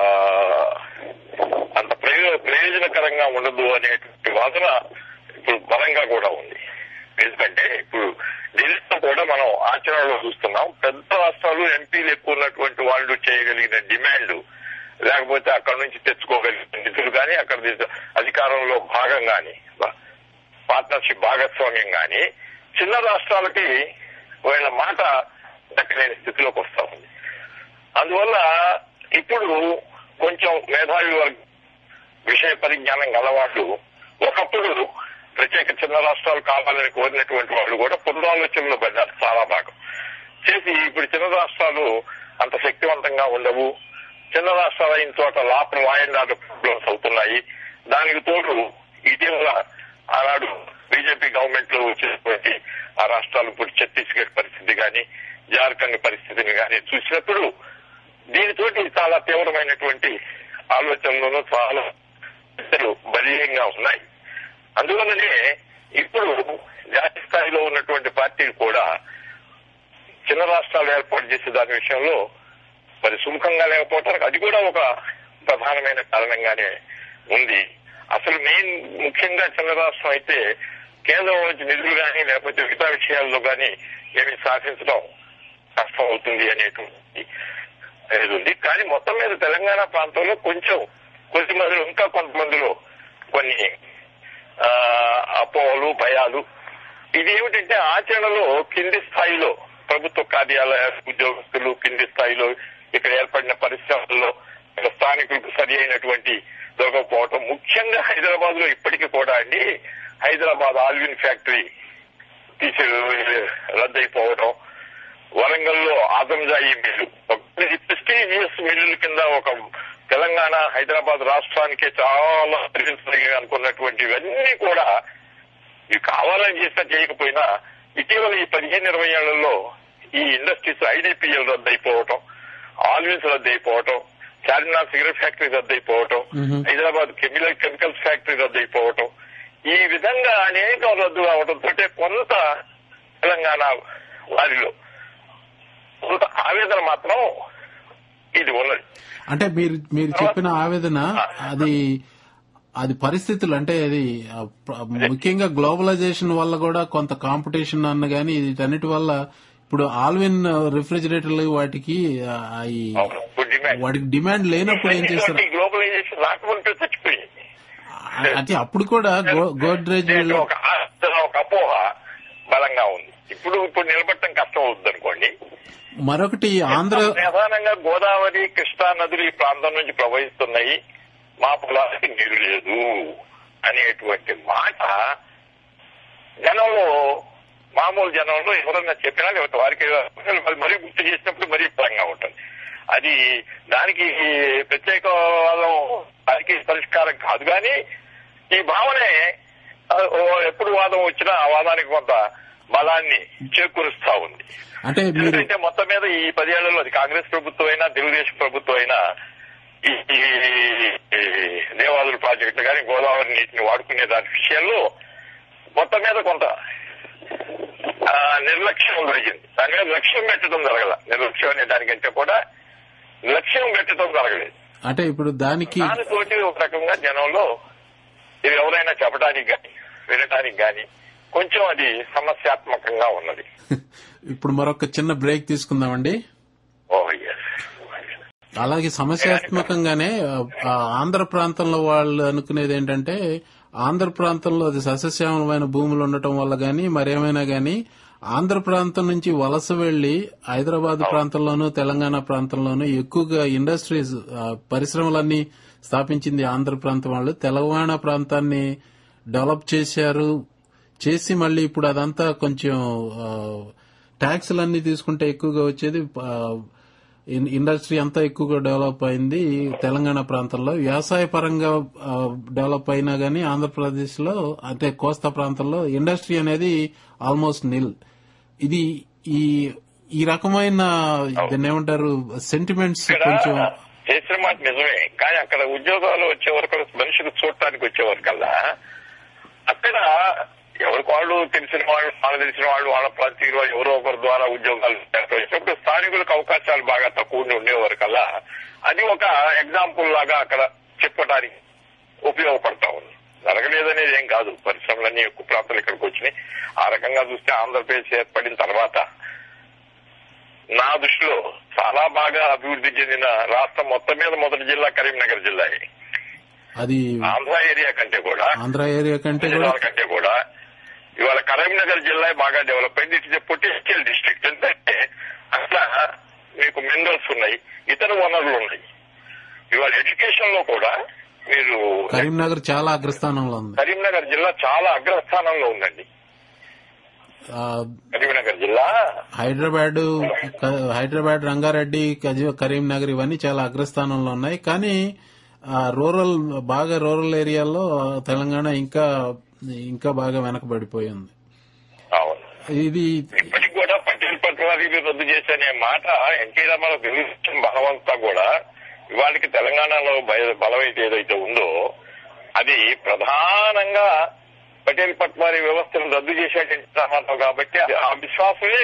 అంత ప్రయో ప్రయోజనకరంగా ఉండదు అనేటువంటి వాదన ఇప్పుడు బలంగా కూడా ఉంది ఎందుకంటే ఇప్పుడు ఢిల్లీలో కూడా మనం ఆచరణలో చూస్తున్నాం పెద్ద రాష్ట్రాలు ఎంపీలు ఎక్కువ ఉన్నటువంటి వాళ్ళు చేయగలిగిన డిమాండ్ లేకపోతే అక్కడ నుంచి తెచ్చుకోగలిగిన నిధులు కానీ అక్కడ ది- అధికారంలో భాగం కానీ పార్ట్నర్షిప్ భాగస్వామ్యం కానీ చిన్న రాష్ట్రాలకి వీళ్ళ మాట దక్కలేని స్థితిలోకి వస్తా ఉంది అందువల్ల ఇప్పుడు కొంచెం మేధావి వర్గ విషయ పరిజ్ఞానం గలవాళ్ళు ఒకప్పుడు ప్రత్యేక చిన్న రాష్ట్రాలు కావాలని కోరినటువంటి వాళ్ళు కూడా పునరాలోచనలో పడ్డారు చాలా భాగం చేసి ఇప్పుడు చిన్న రాష్ట్రాలు అంత శక్తివంతంగా ఉండవు చిన్న రాష్ట్రాలు అయిన చోట లాపం అండ్ ఆర్డర్ ప్రాబ్లమ్స్ అవుతున్నాయి దానికి తోడు ఇటీవల ఆనాడు బీజేపీ గవర్నమెంట్ లో వచ్చినటువంటి ఆ రాష్ట్రాలు ఇప్పుడు ఛత్తీస్గఢ్ పరిస్థితి కానీ జార్ఖండ్ పరిస్థితిని కానీ చూసినప్పుడు దీనితోటి చాలా తీవ్రమైనటువంటి ఆలోచనలను చాలా చర్చలు బలీయంగా ఉన్నాయి అందువల్లనే ఇప్పుడు జాతీయ స్థాయిలో ఉన్నటువంటి పార్టీలు కూడా చిన్న రాష్ట్రాలు ఏర్పాటు చేసే దాని విషయంలో మరి సుముఖంగా లేకపోవటానికి అది కూడా ఒక ప్రధానమైన కారణంగానే ఉంది అసలు మెయిన్ ముఖ్యంగా చిన్న రాష్ట్రం అయితే కేంద్రం నుంచి నిధులు కానీ లేకపోతే మిగతా విషయాల్లో కానీ ఏమి సాధించడం కష్టం అవుతుంది అనేటువంటి అనేది ఉంది కానీ మొత్తం మీద తెలంగాణ ప్రాంతంలో కొంచెం కొంతమందిలో ఇంకా కొంతమందిలో కొన్ని ఆ, అపోహలు భయాలు ఇది ఏమిటంటే ఆచరణలో కింది స్థాయిలో ప్రభుత్వ కార్యాలయ ఉద్యోగస్తులు కింది స్థాయిలో ఇక్కడ ఏర్పడిన పరిశ్రమల్లో ఇక్కడ స్థానికులకు సరి అయినటువంటి దొరకకపోవటం ముఖ్యంగా హైదరాబాద్ లో ఇప్పటికీ కూడా అండి హైదరాబాద్ ఆల్విన్ ఫ్యాక్టరీ తీసి రద్దయిపోవడం వరంగల్ లో ఆదంజాయి మిల్లు ప్రెస్టీజియస్ మిల్లుల కింద ఒక తెలంగాణ హైదరాబాద్ రాష్ట్రానికే చాలా పరిగణించదగిన అనుకున్నటువంటివన్నీ కూడా ఇవి కావాలని చేసినా చేయకపోయినా ఇటీవల ఈ పదిహేను ఇరవై ఏళ్లలో ఈ ఇండస్ట్రీస్ ఐడిపిఎల్ రద్దయిపోవటం ఆల్విన్స్ రద్దయిపోవటం చార్మినార్ సిగరెట్ ఫ్యాక్టరీ రద్దయిపోవటం మ్మ్. హైదరాబాద్ కెమికల్ కెమికల్స్ ఫ్యాక్టరీ రద్దయిపోవటం ఈ విధంగా అనేక రద్దు కావడంతో కొంత తెలంగాణ వారిలో కొంత ఆవేదన మాత్రం ఇది ఉన్నది అంటే మీరు మీరు చెప్పిన ఆవేదన అది అది పరిస్థితులు అంటే అది ఆ, ప్ర- ముఖ్యంగా గ్లోబలైజేషన్ వల్ల కూడా కొంత కాంపిటీషన్ అన్న గానీ వీటన్నిటి వల్ల ఇప్పుడు ఆల్విన్ రిఫ్రిజిరేటర్లు వాటికి ఆ, ఈ అవును. ఇప్పుడు డిమాండ్ వాటికి డిమాండ్ లేనప్పుడు ఏం చేస్తారు గ్లోబలైజేషన్ రాకముందు చచ్చిపోయింది అంటే అప్పుడు కూడా గో- గోద్రేజ్ దీంట్లో వీళ్ళు ఒక ఆలోచన, ఒక అపోహ బలంగా ఉంది ఇప్పుడు ఇప్పుడు నిలబడటం కష్టం అవుతుంది అనుకోండి మరొకటి ఆంధ్ర ప్రధానంగా గోదావరి కృష్ణా నదులు ఈ ప్రాంతం నుంచి ప్రవహిస్తున్నాయి మా పొలాలకి నీరు లేదు అనేటువంటి మాట జనంలో మామూలు జనంలో ఎవరన్నా చెప్పినా లేకపోతే వారికి వాళ్ళు మరీ గుర్తు చేసినప్పుడు మరీ బలంగా ఉంటుంది అది దానికి ప్రత్యేక వాదం దానికి పరిష్కారం కాదు కానీ ఈ భావనే ఆ, ఓ ఎప్పుడు వాదం వచ్చినా ఆ వాదానికి కొంత బలాన్ని చేకూరుస్తా ఉంది అంటే మీరు ఎందుకంటే మొత్తం మీద ఈ పదేళ్లలో అది కాంగ్రెస్ ప్రభుత్వం అయినా తెలుగుదేశం ప్రభుత్వం అయినా ఈ ఈ దేవాదుల ప్రాజెక్టులు కానీ గోదావరి నీటిని వాడుకునే దాని విషయంలో మొత్తం మీద కొంత ఆ, నిర్లక్ష్యం జరిగింది దాని మీద లక్ష్యం పెట్టడం జరగల నిర్లక్ష్యం అనే దానికంటే కూడా లక్ష్యం పెట్టడం జరగలేదు అంటే ఇప్పుడు దానికి దానితోటి ఒక రకంగా జనంలో ఇది ఎవరైనా చెప్పడానికి గాని వినడానికి గాని కొంచెం అది సమస్యాత్మకంగా ఉన్నది ఇప్పుడు మరొక చిన్న బ్రేక్ తీసుకుందామండి ఓ ఎస్ అలాగే సమస్యాత్మకంగానే ఆ, ఆంధ్ర ప్రాంతంలో వాళ్ళు అనుకునేది ఏంటంటే ఆంధ్ర ప్రాంతంలో అది సస్యశ్యామలమైన భూములు ఉండటం వల్ల గాని మరేమైనా గాని ఆంధ్ర ప్రాంతం నుంచి వలస వెళ్లి హైదరాబాద్ ప్రాంతంలోనూ తెలంగాణ ప్రాంతంలోనూ ఎక్కువగా ఇండస్ట్రీస్ ఆ, పరిశ్రమలన్నీ స్థాపించింది ఆంధ్ర ప్రాంతం వాళ్ళు తెలంగాణ ప్రాంతాన్ని డెవలప్ చేశారు చేసి మళ్ళీ ఇప్పుడు అదంతా కొంచెం ట్యాక్స్లన్నీ తీసుకుంటే ఎక్కువగా వచ్చేది ఆ, ఇన్- ఇండస్ట్రీ అంతా ఎక్కువగా డెవలప్ అయింది తెలంగాణ ప్రాంతంలో వ్యవసాయ పరంగా ఆ, డెవలప్ అయినా గానీ ఆంధ్రప్రదేశ్ లో అంటే కోస్తా ప్రాంతంలో ఇండస్ట్రీ అనేది ఆల్మోస్ట్ నిల్ ఇది ఈ ఈ రకమైన దీన్ని ఏమంటారు సెంటిమెంట్స్ ఇక్కడ కొంచెం చేసిన మాట నిజమే కానీ అక్కడ ఉద్యోగాలు వచ్చే వరకు మనుషులు చూడటానికి వచ్చే వరకల్లా అక్కడ ఎవరికి వాళ్ళు తెలిసిన వాళ్ళు వాళ్ళ తెలిసిన వాళ్ళు వాళ్ళ ప్రాంతీయులు ఎవరో ఒకరి ద్వారా ఉద్యోగాలు వచ్చినప్పుడు స్థానికులకు అవకాశాలు బాగా తక్కువ ఉండి ఉండేవరకల్లా అది ఒక ఎగ్జాంపుల్ లాగా అక్కడ చెప్పడానికి ఉపయోగపడతా ఉంది జరగలేదనేది ఏం కాదు పరిశ్రమలన్నీ ఎక్కువ ప్రాంతాలు ఇక్కడికి వచ్చినాయి ఆ రకంగా చూస్తే ఆంధ్రప్రదేశ్ ఏర్పడిన తర్వాత నా దృష్టిలో చాలా బాగా అభివృద్ధి చెందిన రాష్ట్రం మొత్తం మీద మొదటి జిల్లా కరీంనగర్ జిల్లా అది ఆంధ్ర ఏరియా కంటే కూడా ఆంధ్ర ఏరియా కంటే కూడా జిల్లాల కంటే కూడా ఇవాళ కరీంనగర్ జిల్లా బాగా డెవలప్ అయింది ఇట్ ఇస్ పొటెన్షియల్ డిస్ట్రిక్ట్ ఎందుకంటే అట్లా మీకు మినరల్స్ ఉన్నాయి ఇతర వనరులు ఉన్నాయి ఇవాళ ఎడ్యుకేషన్ లో కూడా మీరు కరీంనగర్ చాలా అగ్రస్థానంలో ఉంది కరీంనగర్ జిల్లా చాలా అగ్రస్థానంలో ఉందండి ఆ, కరీంనగర్ జిల్లా హైదరాబాద్ క- హైదరాబాద్ రంగారెడ్డి కజ- కరీంనగర్ ఇవన్నీ చాలా అగ్రస్థానంలో ఉన్నాయి కానీ ఆ, రూరల్ బాగా రూరల్ ఏరియాల్లో తెలంగాణ ఇంకా ఇంకా బాగా వెనకబడిపోయింది అవును ఇది ఇప్పటికి కూడా పటేల్ పట్వారీలు రద్దు చేసనే మాట ఎన్టీ రామారావు తెలుగుదేశం బలవంతా కూడా ఇవాళకి తెలంగాణలో బయ- బలమైతే ఏదైతే ఉందో అది ప్రధానంగా పటేల్ పట్వారీ వ్యవస్థను రద్దు చేసేట ఎన్టీ రామారావు కాబట్టి అది ఆ విశ్వాసమే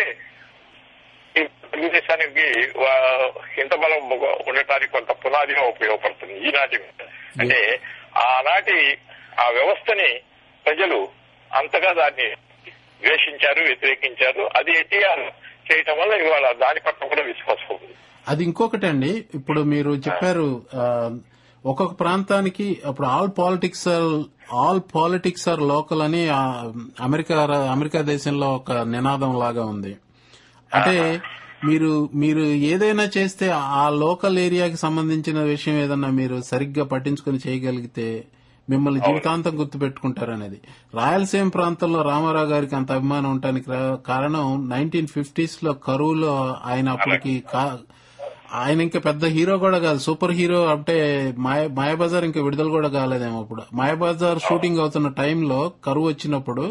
ఈ తెలుగుదేశానికి వా- ఇంత బలం ఉండటానికి కొంత పునాదిగా ఉపయోగపడుతుంది ఈనాటి అంటే ఆనాటి ఆ వ్యవస్థని ప్రజలు అంతగా దాన్ని ద్వేషించారు వ్యతిరేకించారు అది ఎన్టీఆర్ చేయటం వల్ల ఇవాళ దాని పట్ల కూడా విశ్వాసం ఉంది అది ఇంకొకటి అండి ఇప్పుడు మీరు చెప్పారు ఆ, ఒక్కొక్క ప్రాంతానికి అప్పుడు all politics all politics are local అని ఆ, అమెరికా రా- అమెరికా దేశంలో ఒక నినాదం లాగా ఉంది అంటే మీరు మీరు ఏదైనా చేస్తే ఆ లోకల్ ఏరియాకి సంబంధించిన విషయం ఏదన్నా మీరు సరిగ్గా పట్టించుకొని చేయగలిగితే మిమ్మల్ని జీవితాంతం గుర్తు పెట్టుకుంటారనేది రాయలసీమ ప్రాంతంలో రామారావు గారికి అంత అభిమానం ఉండటానికి రా- కారణం నైన్టీన్ ఫిఫ్టీస్ లో కరువులో ఆయన అప్పటికి కా- ఆయన ఇంకా పెద్ద హీరో కూడా కాదు సూపర్ హీరో అంటే మాయ- మాయాబజార్ ఇంకా విడుదల కూడా కాలేదేమో అప్పుడు మాయాబజార్ షూటింగ్ అవుతున్న టైంలో కరువు వచ్చినప్పుడు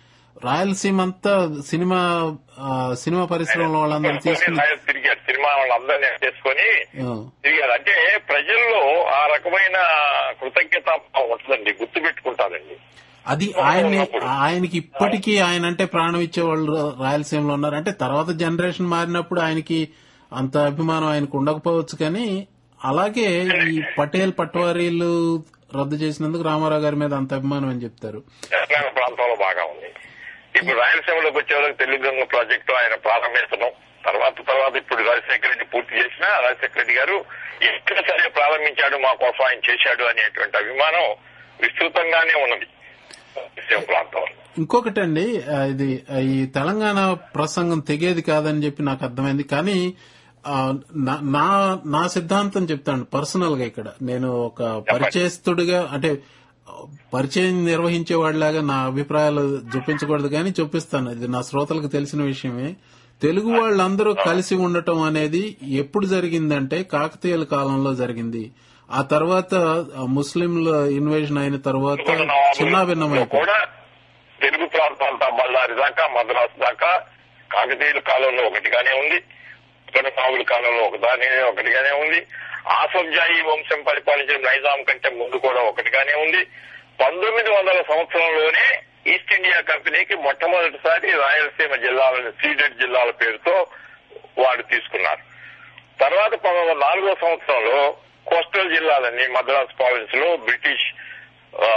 రాయలసీమ అంతా సినిమా ఆ, సినిమా పరిశ్రమలో వాళ్ళందరూ తీసుకుని ఆయన తిరిగారు సినిమా వాళ్ళందరినీ చేసుకొని ఆ, తిరిగారు అంటే ప్రజల్లో ఆ రకమైన కృతజ్ఞత ఉంటుందండి గుర్తు పెట్టుకుంటారండి అది ఆయన్ని ఆయనకి ఇప్పటికీ ఆయన అంటే ప్రాణం ఇచ్చే వాళ్ళు రాయలసీమలో ఉన్నారు అంటే తర్వాత జనరేషన్ మారినప్పుడు ఆయనకి అంత అభిమానం ఆయనకు ఉండకపోవచ్చు కానీ అలాగే ఈ పటేల్ పట్వారీలు రద్దు చేసినందుకు రామారావు గారి మీద అంత అభిమానం అని చెప్తారు తెలంగాణ ప్రాంతంలో బాగా ఉంది ఇప్పుడు రాయలసీమలోకి వచ్చేవాళ్ళకి తెలుగు ప్రాజెక్టు ఆయన ప్రారంభించడం తర్వాత తర్వాత ఇప్పుడు రాజశేఖర రెడ్డి పూర్తి చేసిన రాజశేఖర రెడ్డి గారు ఎక్కడ సరే ప్రారంభించాడు మా కోసం ఆయన చేశాడు అనేటువంటి అభిమానం విస్తృతంగానే ఉన్నది రాయలసీమ ప్రాంతంలో ఇంకొకటండి ఆ, ఇది ఆ, ఈ తెలంగాణ ప్రసంగం తెగేది కాదని చెప్పి నాకు అర్థమైంది కానీ ఆ, నా- నా నా సిద్ధాంతం చెప్తాను పర్సనల్ గా ఇక్కడ నేను ఒక పరిచయస్తుడిగా అంటే ఆ, పరిచయం నిర్వహించే వాడిలాగా నా అభిప్రాయాలు చూపించకూడదు కానీ చూపిస్తాను ఇది నా శ్రోతలకు తెలిసిన విషయమే తెలుగు వాళ్ళందరూ కలిసి ఉండటం అనేది ఎప్పుడు జరిగిందంటే కాకతీయుల కాలంలో జరిగింది ఆ తర్వాత ఆ, ముస్లింల ఇన్వేషన్ అయిన తర్వాత చిన్నాభిన్నమైపోయింది కూడా తెలుగు ప్రాంతాలంతా బళ్ళారి దాకా మద్రాసు దాకా కాకతీయుల కాలంలో ఒకటిగానే ఉంది కొనసాగుల కాలంలో ఒకదాని ఒకటిగానే ఉంది ఆసఫ్జాయి వంశం పరిపాలించిన నైజాం కంటే ముందు కూడా ఒకటిగానే ఉంది పంతొమ్మిది వందల సంవత్సరంలోనే ఈస్ట్ ఇండియా కంపెనీకి మొట్టమొదటిసారి రాయలసీమ జిల్లాలను సీడెడ్ జిల్లాల పేరుతో వాడు తీసుకున్నారు తర్వాత పంతొమ్మిది వందల నాలుగో సంవత్సరంలో కోస్టల్ జిల్లాలన్నీ మద్రాస్ ప్రావిన్స్ లో బ్రిటిష్ ఆ,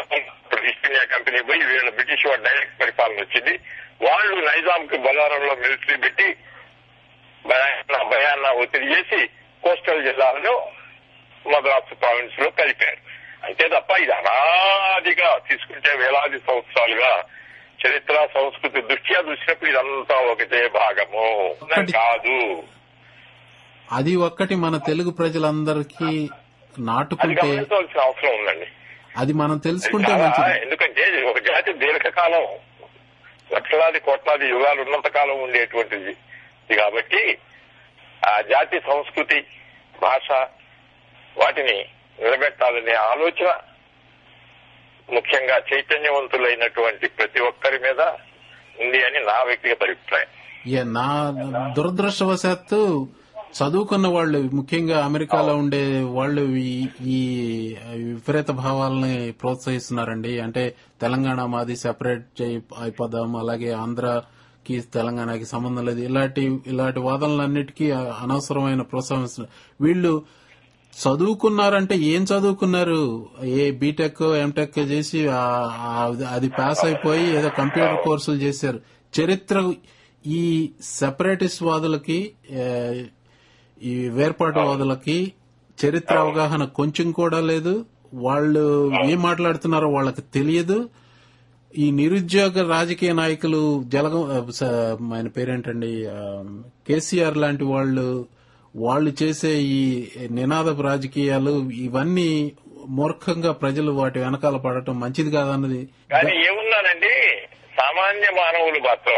ఈస్ట్ ఇండియా కంపెనీ పోయి వీళ్ళ బ్రిటిష్ వాడు డైరెక్ట్ పరిపాలన వచ్చింది వాళ్ళు నైజాం కి బొలారంలో మిలిటరీ పెట్టి భయాన్న భయాన్న ఒత్తిడి చేసి కోస్టల్ జిల్లాలను మద్రాసు ప్రావిన్స్ లో కలిపారు అంతే తప్ప ఇది అనాదిగా తీసుకుంటే వేలాది సంవత్సరాలుగా చరిత్ర సంస్కృతి దృష్ట్యా చూసినప్పుడు ఇదంతా ఒకటే భాగము ఒక్కటి- కాదు అది ఒక్కటి మన తెలుగు ప్రజలందరికీ అది నాటుకుంటే గమనించవలసిన అవసరం ఉందండి అది మనం అది తెలుసుకుంటే చాలా- మంచిది ఎందుకంటే ఒక జాతి దీర్ఘకాలం లక్షలాది కోట్లాది యుగాలు ఉన్నంత కాలం ఉండేటువంటిది ఇది కాబట్టి ఆ జాతి సంస్కృతి భాష వాటిని నిలబెట్టాలనే ఆలోచన ముఖ్యంగా చైతన్యవంతులైనటువంటి ప్రతి ఒక్కరి మీద ఉంది అని నా వ్యక్తిగత అభిప్రాయం ఏ, నా దురదృష్టవశాత్తు చదువుకున్న వాళ్ళు ముఖ్యంగా అమెరికాలో ఉండే వాళ్ళు ఈ- ఈ విపరీత భావాలని ప్రోత్సహిస్తున్నారండి అంటే తెలంగాణ మాది సెపరేట్ చేయి అయిపోదాం అలాగే ఆంధ్రకి తెలంగాణకి సంబంధం లేదు ఇలాంటి ఇలాంటి వాదనలన్నిటికీ అనవసరమైన ప్రోత్సహిస్తున్నారు వీళ్ళు చదువుకున్నారంటే ఏం చదువుకున్నారు ఏ బీటెక్ ఎంటెక్ చేసి ఆ- ఆ- అది పాస్ అయిపోయి ఏదో కంప్యూటర్ కోర్సులు చేశారు చరిత్ర ఈ సెపరేటిస్ట్ వాదులకి ఏ, ఈ వేర్పాటువాదులకి చరిత్ర అవగాహన కొంచెం కూడా లేదు వాళ్ళు ఏం మాట్లాడుతున్నారో వాళ్ళకి తెలియదు ఈ నిరుద్యోగ రాజకీయ నాయకులు జలగం ఆ, స- ఆయన పేరేంటండి ఆ, కేసీఆర్ లాంటి వాళ్ళు వాళ్ళు చేసే ఈ నినాదపు రాజకీయాలు ఇవన్నీ మూర్ఖంగా ప్రజలు వాటి వెనకాల పడటం మంచిది కాదన్నది కానీ ఏమున్నానండి సామాన్య మానవులు మాత్రం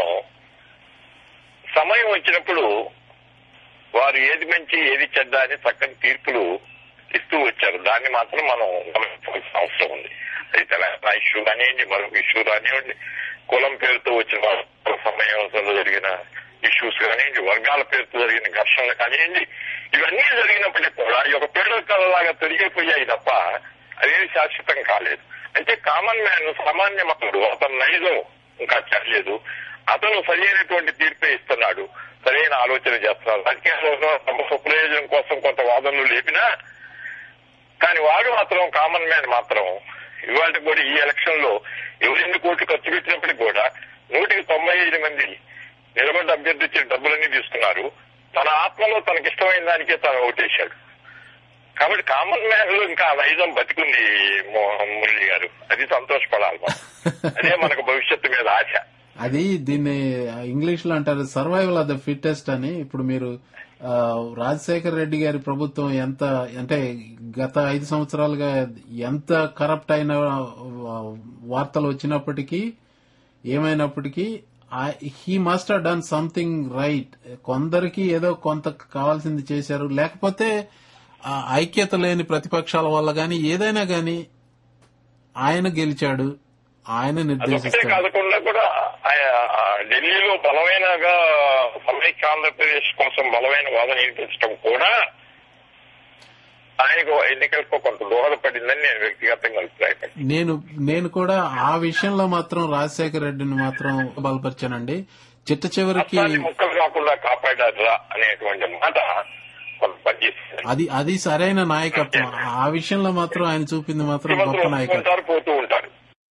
సమయం వచ్చినప్పుడు వారు ఏది మంచి ఏది చెడ్డ అని చక్కని తీర్పులు ఇస్తూ వచ్చారు దాన్ని మాత్రం మనం గమనించవలసిన అవసరం ఉంది అది తెలంగాణ ఇష్యూ కానివ్వండి మరొక ఇష్యూ కానివ్వండి కులం పేరుతో వచ్చిన సమయంలో జరిగిన ఇష్యూస్ కానివ్వండి వర్గాల పేరుతో జరిగిన ఘర్షణలు కానివ్వండి ఇవన్నీ జరిగినప్పటికీ కూడా ఈ యొక్క పేడ కళలాగా తొలగిపోయాయి తప్ప అదేమి శాశ్వతం కాలేదు అంటే కామన్ మ్యాన్ సామాన్య మతుడు అతను నైజం ఇంకా చర్లేదు అతను సరైనటువంటి తీర్పే ఇస్తున్నాడు సరైన ఆలోచన చేస్తున్నాడు రాజకీయాల్లో తమ స్వప్రయోజనం కోసం కొంత వాదనలు లేపినా కానీ వాడు మాత్రం కామన్ మ్యాన్ మాత్రం ఇవాళ కూడా ఈ ఎలక్షన్ లో ఎవరు ఎన్ని కోట్లు ఖర్చు పెట్టినప్పటికీ కూడా నూటికి తొంభై ఐదు మంది నిలబడ్డ అభ్యర్థి ఇచ్చిన డబ్బులన్నీ తీసుకున్నారు తన ఆత్మలో తనకి ఇష్టమైన దానికే తను ఓటేశాడు కాబట్టి కామన్ మ్యాన్ లో ఇంకా ఆ నైజం బతికుంది మో- మురళి గారు అది సంతోషపడాలి మనం. అదే మనకు భవిష్యత్తు మీద ఆశ అది దీన్ని ఇంగ్లీష్ లో అంటారు సర్వైవల్ ఆఫ్ ద ఫిట్టెస్ట్ అని ఇప్పుడు మీరు ఆ, రాజశేఖర రెడ్డి గారి ప్రభుత్వం ఎంత అంటే గత ఐదు సంవత్సరాలుగా ఎంత కరప్ట్ అయిన ఆ, వార్తలు వచ్చినప్పటికీ ఏమైనప్పటికీ he must have done something right కొందరికి ఏదో కొంత కావాల్సింది చేశారు లేకపోతే ఆ ఐక్యత లేని ప్రతిపక్షాల వల్ల గాని ఏదైనా గాని ఆయన గెలిచాడు ఆయన అదొకటే నిర్దేశిస్తాడు కాకుండా కూడా ఆయన ఆ ఢిల్లీలో బలమైనగా సమైక్య ఆంధ్రప్రదేశ్ కోసం బలమైన వాదన వినిపించడం కూడా ఆయనకు ఎన్నికలకు కొంత దోహదపడిందని నేను వ్యక్తిగతంగా అభిప్రాయపడ్డాను నేను నేను కూడా ఆ విషయంలో మాత్రం రాజశేఖర రెడ్డిని మాత్రం బలపరిచానండి చిట్ట చివరికి రాష్ట్రాన్ని ముక్కలు కాకుండా కాపాడారా అనేటువంటి మాట కొంత పనిచేస్తుంది అది అది సరైన నాయకత్వం ఆ విషయంలో మాత్రం ఆయన చూపింది మాత్రం గొప్ప ముఖ్యమంత్రులు నాయకత్వం వస్తుంటారు పోతూ ఉంటారు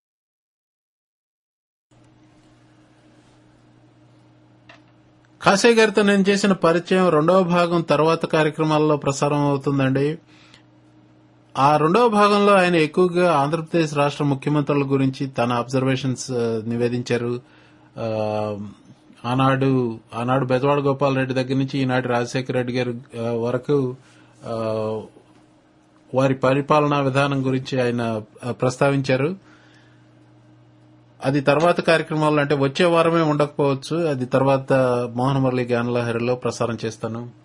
కాసే గారితో నేను చేసిన పరిచయం రెండవ భాగం తర్వాత కార్యక్రమాల్లో ప్రసారం అవుతుందండి ఆ రెండవ భాగంలో ఆయన ఎక్కువగా ఆంధ్రప్రదేశ్ రాష్ట్ర ముఖ్యమంత్రుల గురించి తన అబ్జర్వేషన్స్ ఆ, నివేదించారు ఆ, ఆనాడు ఆనాడు బెజవాడ గోపాల్ రెడ్డి దగ్గర నుంచి ఈనాటి రాజశేఖర రెడ్డి గారి ఆ, వరకు ఆ, వారి పరిపాలనా విధానం గురించి ఆయన ఆ, ప్రస్తావించారు అది తర్వాత కార్యక్రమాలు అంటే వచ్చే వారమే ఉండకపోవచ్చు అది తర్వాత మోహన్ మురళి గానలహరిలో ప్రసారం చేస్తాను